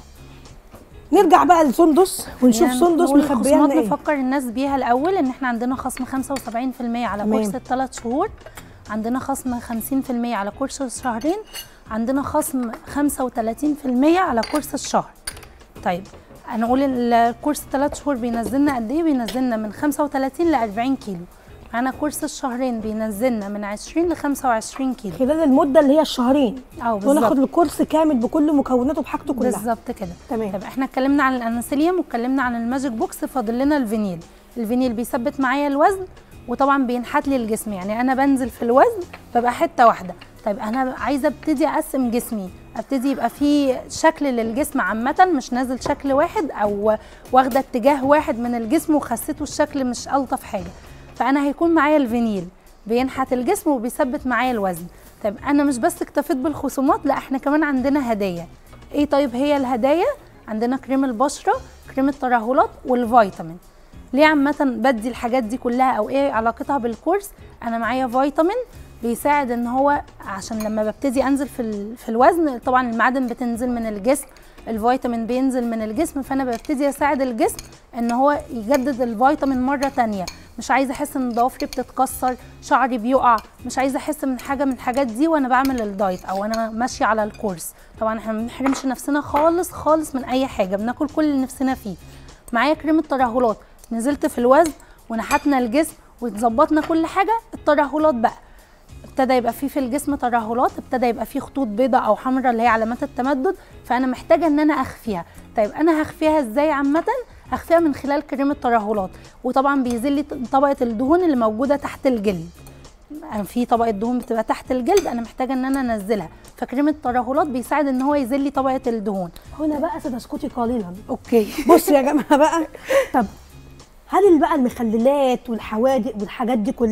نرجع بقى لسندس ونشوف يعني سندس نقول مخبيه الخصومات لنا ايه نفكر الناس بيها الاول ان احنا عندنا خصم 75% على تمام. كورس الثلاث شهور عندنا خصم 50% على كورس الشهرين عندنا خصم 35% على كورس الشهر طيب انا اقول الكورس الثلاث شهور بينزلنا قد ايه بينزلنا من 35 ل 40 كيلو معانا كورس الشهرين بينزلنا من 20 ل 25 كيلو خلال المده اللي هي الشهرين اه وناخد بالظبط الكورس كامل بكل مكوناته بحاجته كلها بالظبط كده تمام. طب احنا اتكلمنا عن الانسيليوم واتكلمنا عن الماجيك بوكس فاضل لنا الفينيل الفينيل بيثبت معايا الوزن وطبعا بينحت لي الجسم يعني انا بنزل في الوزن ببقى حته واحده طيب انا عايزه ابتدي اقسم جسمي ابتدي يبقى في شكل للجسم عامه مش نازل شكل واحد او واخده اتجاه واحد من الجسم وخسيته الشكل مش الطف حاجه فانا هيكون معايا الفينيل بينحت الجسم وبيثبت معايا الوزن طيب انا مش بس اكتفيت بالخصومات لا احنا كمان عندنا هدايا ايه طيب هي الهدايا عندنا كريم البشره كريم الترهلات والفيتامين ليه عامة بدي الحاجات دي كلها او ايه علاقتها بالكورس انا معايا فيتامين بيساعد ان هو عشان لما ببتدي انزل في ال- في الوزن طبعا المعادن بتنزل من الجسم الفيتامين بينزل من الجسم فانا ببتدي اساعد الجسم ان هو يجدد الفيتامين مره تانية مش عايزه احس ان ضوافري بتتكسر شعري بيقع مش عايزه احس من حاجه من الحاجات دي وانا بعمل الدايت او انا ماشيه على الكورس طبعا احنا ما بنحرمش نفسنا خالص خالص من اي حاجه بناكل كل اللي نفسنا فيه معايا كريم الترهلات نزلت في الوزن ونحتنا الجسم وظبطنا كل حاجه الترهلات بقى ابتدى يبقى فيه في الجسم ترهلات ابتدى يبقى فيه خطوط بيضاء او حمراء اللي هي علامات التمدد فانا محتاجه ان انا اخفيها طيب انا هخفيها ازاي عامه هخفيها من خلال كريم الترهلات وطبعا بيزيل لي طبقه الدهون اللي موجوده تحت الجلد أنا في طبقه دهون بتبقى تحت الجلد انا محتاجه ان انا انزلها فكريم الترهلات بيساعد ان هو يزيل لي طبقه الدهون هنا بقى ستسكتي قليلا اوكي بصوا يا جماعه بقى طب هل بقى المخللات والحوادق والحاجات دي كلها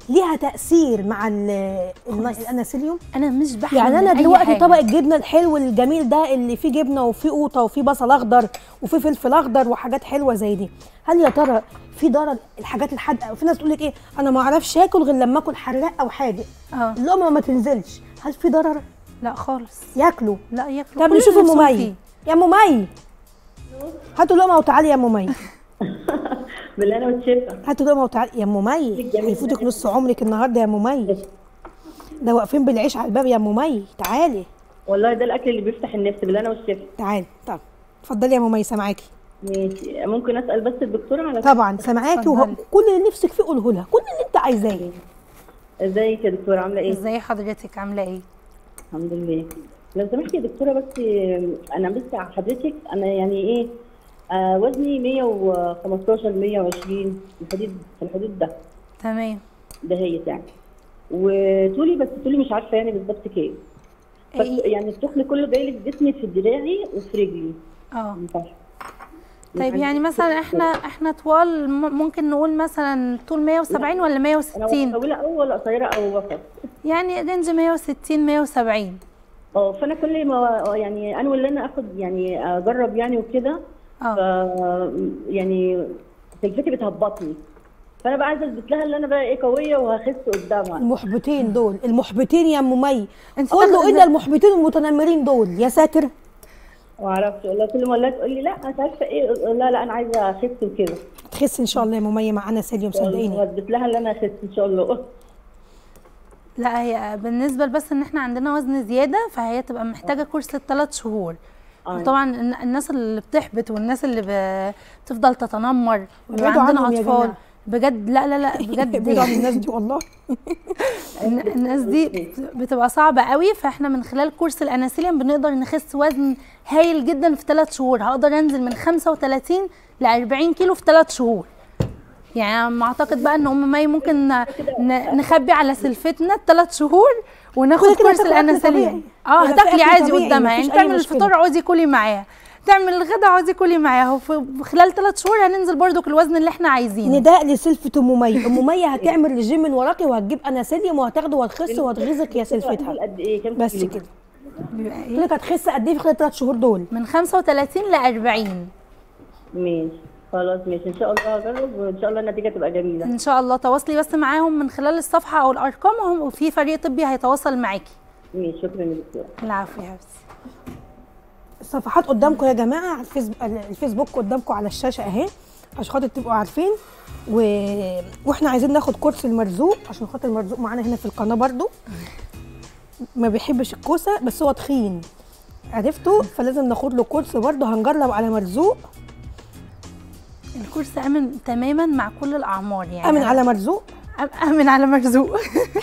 ليها تاثير مع ال- الن- الاناسيليوم انا مش بحلم يعني من انا أي دلوقتي حاجة. طبق الجبنه الحلو الجميل ده اللي فيه جبنه وفيه قوطه وفيه بصل اخضر وفيه فلفل اخضر وحاجات حلوه زي دي هل يا ترى في ضرر الحاجات الحادقه وفي ناس تقول لك ايه انا ما اعرفش اكل غير لما اكل حراق او حادق اه اللقمه ما تنزلش هل في ضرر لا خالص ياكلوا لا ياكلوا طب كل نشوف ام نفسهم مي فيه. يا ام مي هاتوا لقمه وتعالي يا ام مي بالله انا والشفا هاتوا لقمه وتعالي يا ام مي هيفوتك نص عمرك النهارده يا ام مي ده واقفين بالعيش على الباب يا ام مي تعالي والله ده الاكل اللي بيفتح النفس بالله انا والشفا تعالي طب اتفضلي يا ام مي سامعاكي ماشي ممكن اسال بس الدكتوره على طبعا سامعاكي وه... اتفضلي. كل اللي نفسك فيه قوله لها كل اللي انت عايزاه ازيك يا دكتوره عامله ايه ازاي حضرتك عامله ايه الحمد لله لو سمحتي يا دكتوره بس انا بس على حضرتك انا يعني ايه آه وزني 115 120 في الحدود في الحدود ده تمام دهيت يعني وطولي بس طولي مش عارفه يعني بالظبط كام بس إيه؟ يعني التخن كله جاي لي في جسمي في دراعي وفي رجلي اه من تحت طيب يعني مثلا احنا احنا طوال م- ممكن نقول مثلا طول 170 ولا انا 160 طويله او ولا قصيره او وسط يعني رينج 160 170 اه فانا كل ما يعني انا واللي انا اخد يعني اجرب يعني وكده ف اه يعني سلفتي بتهبطني فانا بقى عايزه اثبت لها ان انا بقى ايه قويه وهخس قدامها المحبطين دول المحبطين يا ام مي انت كله تاخد- الا المحبطين المتنمرين دول يا ساتر ما اعرفش والله كل ما اقول لها تقول لي لا مش عارفه ايه لا لا انا عايزه اخس وكده تخس ان شاء الله يا ام مي معانا سيليوم صدقيني واثبت لها ان انا اخس ان شاء الله لا هي بالنسبه بس ان احنا عندنا وزن زياده فهي تبقى محتاجه كورس الثلاث شهور آه. وطبعا الن- الناس اللي بتحبط والناس اللي ب- بتفضل تتنمر ويبقى ابعدوا عندنا عنهم يا اطفال جماعة. بجد لا لا لا بجد ابعدوا عن يعني الناس دي والله الن- الناس دي بت- بتبقى صعبة قوي فاحنا من خلال كورس الاناسيليوم بنقدر نخس وزن هايل جدا في ثلاث شهور هقدر انزل من 35 ل 40 كيلو في ثلاث شهور يعني أنا ما اعتقد بقى ان ام مي ممكن ن- ن- نخبي على سلفتنا الثلاث شهور وناخد كده كده كورس هتاكل أكل الاناسيليوم طبيعي. اه هيبقى في هتاكلي أكل عادي طبيعي، قدامها يعني مفيش أي تعمل مشكلة. الفطار اقعدي كلي معاها تعمل الغدا اقعدي كلي معاها وفي خلال ثلاث شهور هننزل برضو الوزن اللي احنا عايزينه نداء لسلفة ام مي ام مي هتعمل رجيم من وراكي وهتجيب اناسيليوم وهتاخده وهتخس وهتغيظك يا سلفتها قد ايه كام بس كيلو؟ كده بيبقى قلت ايه لك هتخس قد ايه في خلال الثلاث شهور دول من 35 ل 40 ماشي خلاص ماشي ان شاء الله اجرب وان شاء الله النتيجه تبقى جميله ان شاء الله تواصلي بس معاهم من خلال الصفحه او الارقام وهم- وفي فريق طبي هيتواصل معاكي ماشي شكرا يا دكتوره العفو يا حبيبتي الصفحات قدامكم يا جماعه على الفيسبوك الفيسبوك قدامكم على الشاشه اهي عشان خاطر تبقوا عارفين و... واحنا عايزين ناخد كورس المرزوق عشان خاطر المرزوق معانا هنا في القناه برضو ما بيحبش الكوسه بس هو تخين عرفته فلازم ناخد له كورس برضه هنجرب على مرزوق الكورس امن تماما مع كل الاعمار يعني امن على مرزوق أم- امن على مرزوق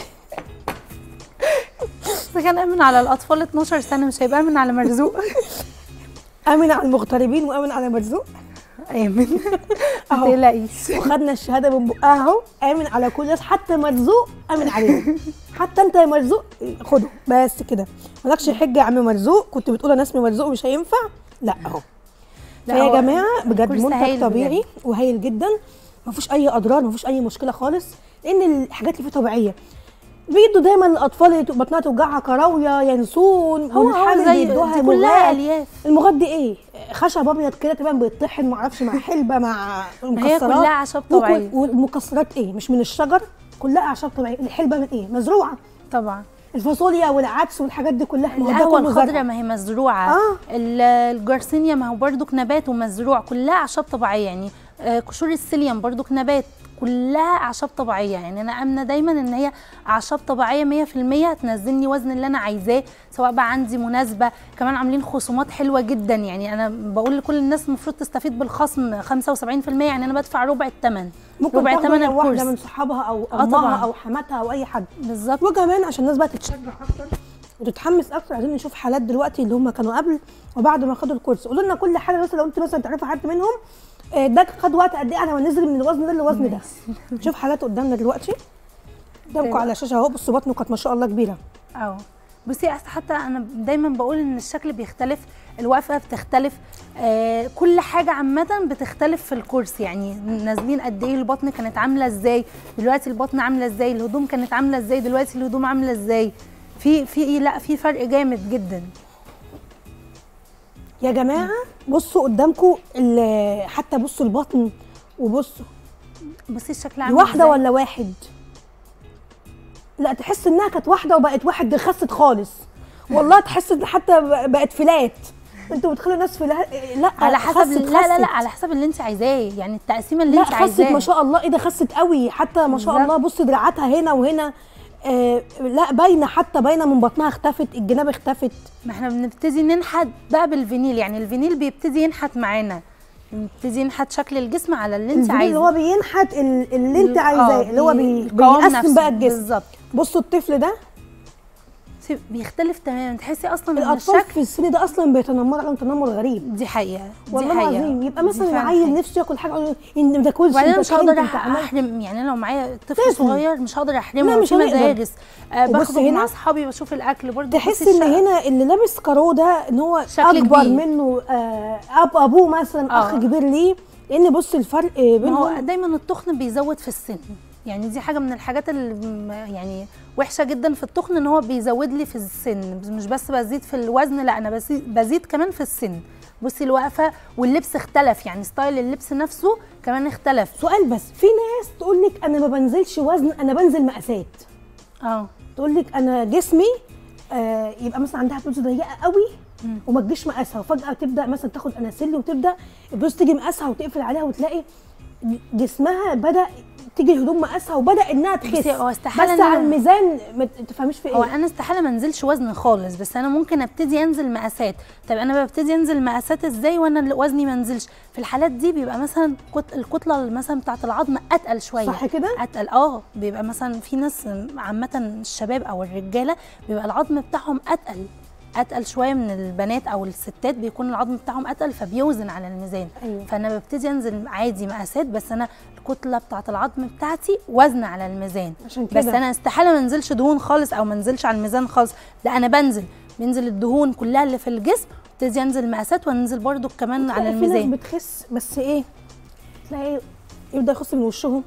اذا كان امن على الاطفال 12 سنه مش هيبقى امن على مرزوق امن على المغتربين وامن على مرزوق امن ما أهو. تقلقيش وخدنا الشهاده من بقها اهو امن على كل الناس حتى مرزوق امن عليهم حتى انت يا مرزوق خده بس كده مالكش حجه يا عم مرزوق كنت بتقول انا اسمي مرزوق مش هينفع لا اهو لا، فيا هو جماعه بجد الكورس منتج هايل طبيعي بجد. وهايل جدا ما فيهوش اي اضرار ما فيهوش اي مشكله خالص لان الحاجات اللي فيه طبيعيه بيدوا دايما الاطفال اللي بطنها توجعها كراويه ينسون هو هو والحامل زي بيدوها دي كلها مغاد. الياف المغاد دي ايه خشب ابيض كده تمام بيطحن ما اعرفش مع حلبه مع مكسرات كلها أعشاب وكل- طبيعية. والمكسرات ايه مش من الشجر كلها اعشاب طبيعيه الحلبه من ايه مزروعه طبعا الفاصوليا والعدس والحاجات دي كلها ما هو ده القهوه كله الخضراء زرع ما هي مزروعه آه. ال- الجارسينيا ما هو برضك نبات ومزروع كلها اعشاب طبيعيه يعني آه، قشور السيليوم برضك نبات كلها اعشاب طبيعيه يعني انا امنه دايما ان هي اعشاب طبيعيه 100% تنزلني وزن اللي انا عايزاه سواء بقى عندي مناسبه كمان عاملين خصومات حلوه جدا يعني انا بقول لكل الناس المفروض تستفيد بالخصم 75% يعني انا بدفع ربع الثمن ممكن ربع تاخده ثمن لو واحده الكورس من صحابها او آه امها طبعاً. او حماتها او اي حد بالظبط وكمان عشان الناس بقى تتشجع اكتر وتتحمس اكتر عايزين نشوف حالات دلوقتي اللي هم كانوا قبل وبعد ما خدوا الكورس قولوا لنا كل حاجه بس لو انت مثلا تعرفوا حد منهم آه، ده خد وقت قد ايه على ما نزل من الوزن ده للوزن ده نشوف حالات قدامنا دلوقتي قدامكم طيب. على الشاشه اهو بصوا بطنه كانت ما شاء الله كبيره اه بصي أصل حتى انا دايما بقول ان الشكل بيختلف الوقفه بتختلف آه كل حاجه عامه بتختلف في الكورس يعني نازلين قد ايه البطن كانت عامله ازاي دلوقتي البطن عامله ازاي الهدوم كانت عامله ازاي دلوقتي الهدوم عامله ازاي في في إيه؟ لا في فرق جامد جدا يا جماعه بصوا قدامكم ال- حتى بصوا البطن وبصوا بصي الشكل دي عامل واحده إزاي. ولا واحد لا تحس انها كانت واحده وبقت واحد دي خست خالص والله تحس ان حتى بقت فلات انتوا بتخلوا ناس فلات لا على حسب خست لا لا لا خست. على حسب اللي انت عايزاه يعني التقسيمه اللي لا انت خست عايزاه ما شاء الله ايه ده خست قوي حتى ما شاء بالظبط. الله بص دراعاتها هنا وهنا آه لا باينه حتى باينه من بطنها اختفت الجناب اختفت ما احنا بنبتدي ننحت بقى بالفينيل يعني الفينيل بيبتدي ينحت معانا بنبتدي ننحت شكل الجسم على اللي انت الفيديو اللي هو عايزاه بينحت ال- اللي انت آه، عايزاه اللي هو بي- بي القوام بيقسم نفسه. بقى الجسم بالظبط بصوا الطفل ده بصي، بيختلف تماما تحسي اصلا ان الاطفال الشكل في السن ده اصلا بيتنمروا عليهم تنمر غريب دي حقيقه دي والله حقيقه العظيم يبقى دي مثلا فعلاً عيل حقيقة. نفسه ياكل حاجه يقول انت ما تاكلش وبعدين انت مش تخنت، هقدر انت عملت احرم يعني انا لو معايا طفل طفل. صغير مش هقدر احرمه لا، مش في هنقدر. مدارس آه وبص باخده هنا. مع اصحابي بشوف الاكل برضه تحس بصي ان الشقة. هنا اللي لابس كارو ده ان هو شكل اكبر كبير. منه آه اب ابوه مثلا آه. اخ كبير ليه لان بص الفرق ما هو بينهم دايما التخن بيزود في السن يعني دي حاجه من الحاجات اللي م- يعني وحشه جدا في التخن ان هو بيزود لي في السن مش بس بزيد في الوزن لا انا بزيد, بزيد كمان في السن بصي الوقفه واللبس اختلف يعني ستايل اللبس نفسه كمان اختلف سؤال بس في ناس تقول لك انا ما بنزلش وزن انا بنزل مقاسات اه تقول لك انا جسمي آه يبقى مثلا عندها بلوزه ضيقه قوي وما تجيش مقاسها وفجاه تبدا مثلا تاخد اناسيل وتبدا البلوزه تيجي مقاسها وتقفل عليها وتلاقي جسمها بدا تيجي الهدوم مقاسها وبدا انها تخس بصي، هو استحالة بس إن على أنا- الميزان ما تفهميش في هو ايه انا استحاله ما انزلش وزن خالص بس انا ممكن ابتدي انزل مقاسات طب انا ببتدي انزل مقاسات ازاي وانا اللي وزني ما نزلش في الحالات دي بيبقى مثلا كت- الكتله مثلا بتاعه العظم اتقل شويه صح كده؟ اتقل اه بيبقى مثلا في ناس عامه الشباب او الرجاله بيبقى العظم بتاعهم اتقل اتقل شويه من البنات او الستات بيكون العظم بتاعهم اتقل فبيوزن على الميزان أيوة. فانا ببتدي انزل عادي مقاسات بس انا الكتله بتاعه العظم بتاعتي وزن على الميزان عشان بس كده. انا استحاله ما انزلش دهون خالص او ما انزلش على الميزان خالص لا انا بنزل بنزل الدهون كلها اللي في الجسم ابتدي انزل مقاسات وانزل برضو كمان على تلاقي في ناس الميزان بتخس بس ايه تلاقي يبدا يخس من وشهم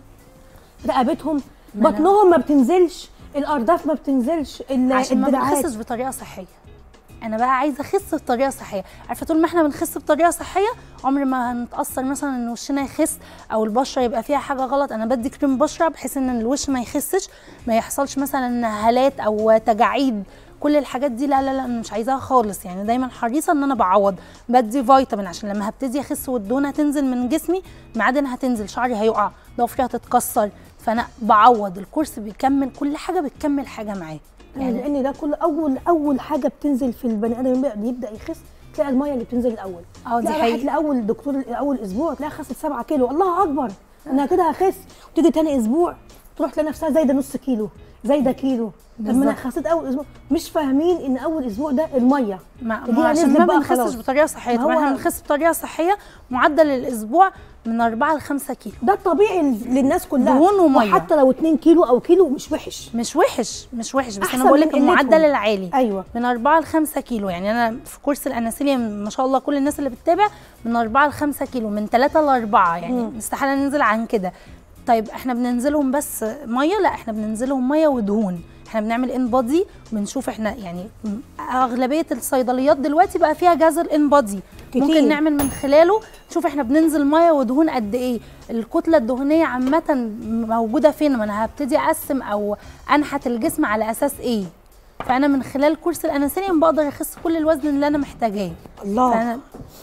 رقبتهم ما أنا- بطنهم ما بتنزلش الارداف ما بتنزلش ال- عشان ما الدراعات بنخسش بطريقه صحيه انا بقى عايزه اخس بطريقه صحيه عارفه طول ما احنا بنخس بطريقه صحيه عمر ما هنتاثر مثلا ان وشنا يخس او البشره يبقى فيها حاجه غلط انا بدي كريم بشره بحيث ان الوش ما يخسش ما يحصلش مثلا هالات او تجاعيد كل الحاجات دي لا لا لا انا مش عايزاها خالص يعني دايما حريصه ان انا بعوض بدي فيتامين عشان لما هبتدي اخس والدهون هتنزل من جسمي معادن هتنزل شعري هيقع ضفري هتتكسر فانا بعوض الكورس بيكمل كل حاجه بتكمل حاجه معاه يعني يعني لان ده كله اول اول حاجه بتنزل في البني ادم لما يبدا يخس تلاقي الميه اللي بتنزل الاول اه دي تلاقي حقيقة. راحت لاول دكتور اول اسبوع تلاقيها خست 7 كيلو الله اكبر انا كده هخس وتيجي تاني اسبوع تروح تلاقي نفسها زايده نص كيلو زايده كيلو طب ما انا بالظبط. خسيت اول اسبوع مش فاهمين ان اول اسبوع ده الميه ما, اللي ما هي عشان نزلت ما بقى بنخسش خلاص. بطريقه صحيه ما طبعا هو- احنا بنخس بطريقه صحيه معدل الاسبوع من 4 ل 5 كيلو ده الطبيعي للناس كلها دهون ومية. وحتى لو 2 كيلو او كيلو مش وحش مش وحش مش وحش بس أحسن انا بقول من لك المعدل قلتهم. العالي ايوه من 4 ل 5 كيلو يعني انا في كورس الاناسيليا ما شاء الله كل الناس اللي بتتابع من 4 ل 5 كيلو من 3 ل 4 يعني استحاله ننزل عن كده طيب احنا بننزلهم بس ميه لا احنا بننزلهم ميه ودهون احنا بنعمل ان بادي بنشوف احنا يعني م- اغلبيه الصيدليات دلوقتي بقى فيها جهاز الان بادي كتير. ممكن نعمل من خلاله نشوف احنا بننزل ميه ودهون قد ايه الكتله الدهنيه عامه موجوده فين ما انا هبتدي اقسم او انحت الجسم على اساس ايه فانا من خلال كورس الاناسيليوم بقدر اخس كل الوزن اللي انا محتاجاه الله فانا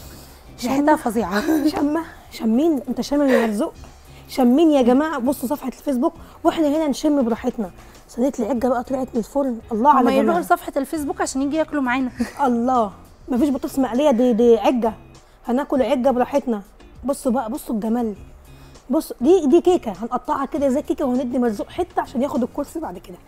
ريحتها فظيعه شمه شمين انت شامم يا مرزوق شمين يا جماعه بصوا صفحه الفيسبوك واحنا هنا نشم براحتنا صينيه العجه بقى طلعت من الفرن الله هما على يروحوا جمال لصفحه الفيسبوك عشان يجي ياكلوا معانا الله مفيش بطاطس مقليه دي دي عجه هناكل عجه براحتنا بصوا بقى بصوا الجمال بص دي دي كيكه هنقطعها كده زي كيكه وهندي مرزوق حته عشان ياخد الكرسي بعد كده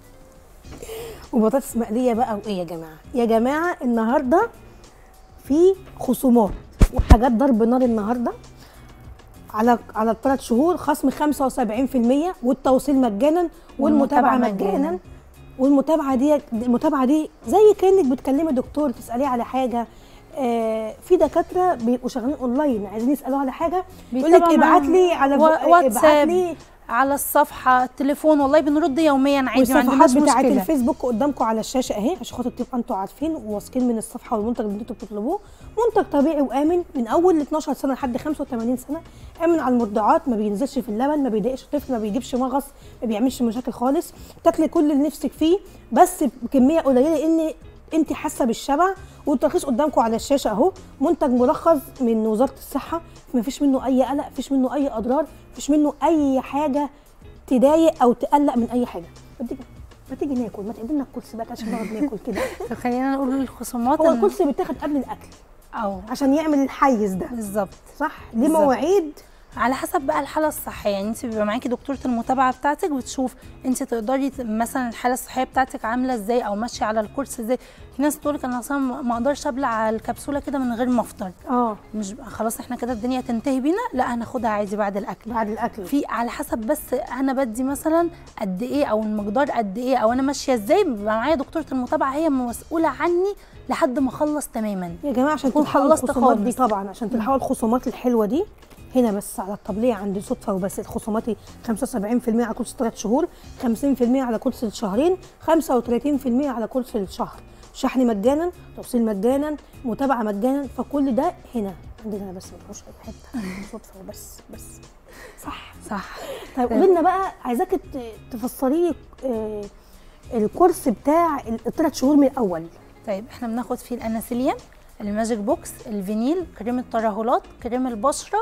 وبطاطس مقليه بقى وايه يا جماعه يا جماعه النهارده في خصومات وحاجات ضرب نار النهارده على على الثلاث شهور خصم 75% والتوصيل مجانا والمتابعه والمتابعة مجانا مجاناً. والمتابعه دي المتابعه دي زي كانك بتكلمي دكتور تساليه على حاجه آه في دكاتره بيبقوا شغالين اونلاين عايزين يسالوه على حاجه يقول لك بيتابعوا ابعت معاهم لي على وا- ابعت واتساب لي على الصفحه التليفون والله بنرد يوميا عادي ما والصفحات عندناش بتاعت مشكله الفيسبوك قدامكم على الشاشه اهي عشان خاطر تبقوا انتوا عارفين وواثقين من الصفحه والمنتج اللي انتوا بتطلبوه منتج طبيعي وامن من اول ل 12 سنه لحد 85 سنه امن على المرضعات ما بينزلش في اللبن ما بيضايقش الطفل ما بيجيبش مغص ما بيعملش مشاكل خالص تاكلي كل اللي نفسك فيه بس بكميه قليله ان انت حاسه بالشبع والترخيص قدامكم على الشاشه اهو منتج مرخص من وزاره الصحه ما فيش منه اي قلق فيش منه اي اضرار فيش منه اي حاجه تضايق او تقلق من اي حاجه ما تيجي ما تيجي ناكل ما تقدم لنا الكرسي بقى عشان نقعد ناكل كده طب خلينا نقول الخصومات هو إن- الكرسي بيتاخد قبل الاكل او عشان يعمل الحيز ده بالظبط صح ليه بالظبط. مواعيد على حسب بقى الحاله الصحيه يعني انت بيبقى معاكي دكتوره المتابعه بتاعتك بتشوف انت تقدري ت- مثلا الحاله الصحيه بتاعتك عامله ازاي او ماشيه على الكورس ازاي في ناس تقول لك انا اصلا ما ما اقدرش ابلع الكبسوله كده من غير ما افطر اه مش بقى خلاص احنا كده الدنيا تنتهي بينا لا هناخدها عادي بعد الاكل بعد الاكل في على حسب بس انا بدي مثلا قد ايه او المقدار قد ايه او انا ماشيه ازاي بيبقى معايا دكتوره المتابعه هي مسؤوله عني لحد ما اخلص تماما يا جماعه عشان تكون تلحقوا خلصت الخصومات دي خالص. طبعا عشان تلحقوا الخصومات الحلوه دي هنا بس على الطبلية عند صدفة وبس الخصومات 75% على كورس ثلاث شهور 50% على كورس الشهرين 35% على كورس الشهر شحن مجانا توصيل مجانا متابعة مجانا فكل ده هنا عندنا بس ما تروحوش اي حتة صدفة وبس بس صح صح طيب قولي لنا بقى عايزاك ت- تفسري لي آه، الكورس بتاع الثلاث شهور من الاول طيب احنا بناخد فيه الاناسيليوم الماجيك بوكس الفينيل كريم الترهلات كريم البشره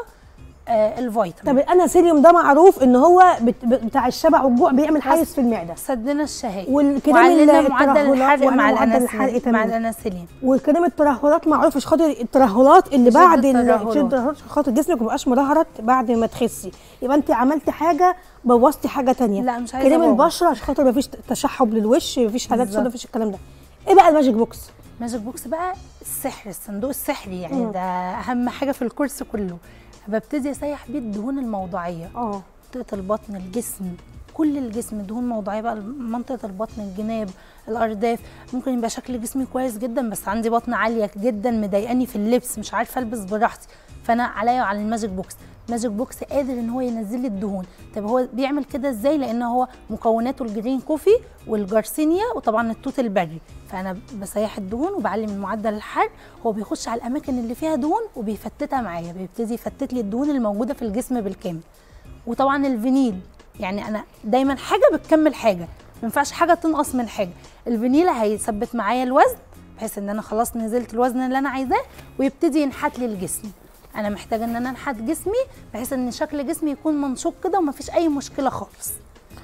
آه الفيتامين طب انا سيليوم ده معروف ان هو بت- بتاع الشبع والجوع بيعمل حيز في المعده سدنا الشهيه والكريم وعلينا ال- معدل الترهلات الحرق مع وعلينا معدل الحرق الاناسيليوم مع تمام الاناسيليوم والكريم الترهلات معروف عشان خاطر الترهلات اللي شد بعد ال- الترهلات. شد الترهلات عشان خاطر جسمك ما يبقاش مرهرت بعد ما تخسي يبقى انت عملتي حاجه بوظتي حاجه تانية لا، مش عايزة كريم أبوظ. البشره عشان خاطر ما فيش تشحب للوش ما فيش حاجات سودا بالظبط. ما فيش الكلام ده ايه بقى الماجيك بوكس ماجيك بوكس بقى السحر الصندوق السحري يعني ده اهم حاجه في الكورس كله ببتدي اسيح بيه الدهون الموضعيه اه منطقه البطن الجسم كل الجسم دهون موضعيه بقى منطقه البطن الجناب الارداف ممكن يبقى شكل جسمي كويس جدا بس عندي بطن عاليه جدا مضايقاني في اللبس مش عارفه البس براحتي فانا عليا على الماجيك بوكس ماجيك بوكس قادر ان هو ينزل لي الدهون طب هو بيعمل كده ازاي لان هو مكوناته الجرين كوفي والجارسينيا وطبعا التوت البري فانا بسيح الدهون وبعلي من معدل الحرق هو بيخش على الاماكن اللي فيها دهون وبيفتتها معايا بيبتدي يفتت لي الدهون الموجوده في الجسم بالكامل وطبعا الفينيل يعني انا دايما حاجه بتكمل حاجه ما ينفعش حاجه تنقص من حاجه الفينيل هيثبت معايا الوزن بحيث ان انا خلاص نزلت الوزن اللي انا عايزاه ويبتدي ينحت لي الجسم انا محتاجه ان انا انحت جسمي بحيث ان شكل جسمي يكون منشوق كده ومفيش اي مشكله خالص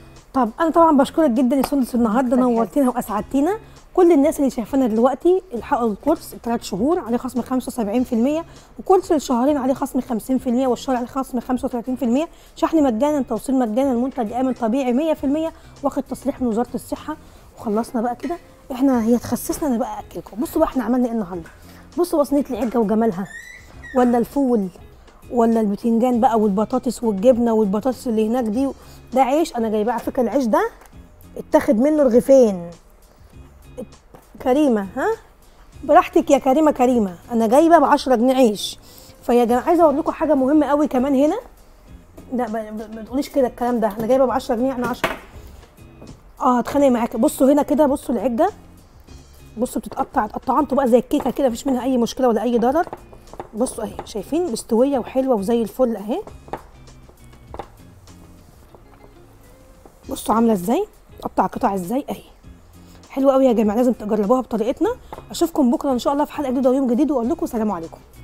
طب انا طبعا بشكرك جدا يا سندس النهارده شكراً. نورتينا واسعدتينا كل الناس اللي شايفانا دلوقتي الحقوا الكورس ثلاث شهور عليه خصم 75% وكورس الشهرين عليه خصم 50% والشهر عليه خصم 35% شحن مجانا توصيل مجانا المنتج امن طبيعي 100% واخد تصريح من وزاره الصحه وخلصنا بقى كده احنا هي تخصصنا انا بقى اكلكم بصوا بقى احنا عملنا ايه النهارده بصوا صينيه العجه وجمالها ولا الفول ولا البتنجان بقى والبطاطس والجبنه والبطاطس اللي هناك دي ده عيش انا جايباه على فكره العيش ده اتاخد منه رغيفين كريمه ها براحتك يا كريمه كريمه انا جايبه ب 10 جنيه عيش فيا جماعه عايزه اقول لكم حاجه مهمه قوي كمان هنا لا ب- ب- ما تقوليش كده الكلام ده انا جايبه ب 10 جنيه انا 10 اه هتخانق معاك بصوا هنا كده بصوا العجه بصوا بتتقطع تقطعوا انتوا بقى زي الكيكه كده مفيش منها اي مشكله ولا اي ضرر بصوا اهي شايفين مستويه وحلوه وزي الفل اهي بصوا عامله ازاي تقطع قطع ازاي اهي حلوه قوي يا جماعه لازم تجربوها بطريقتنا اشوفكم بكره ان شاء الله في حلقه جديده ويوم جديد واقول لكم سلام عليكم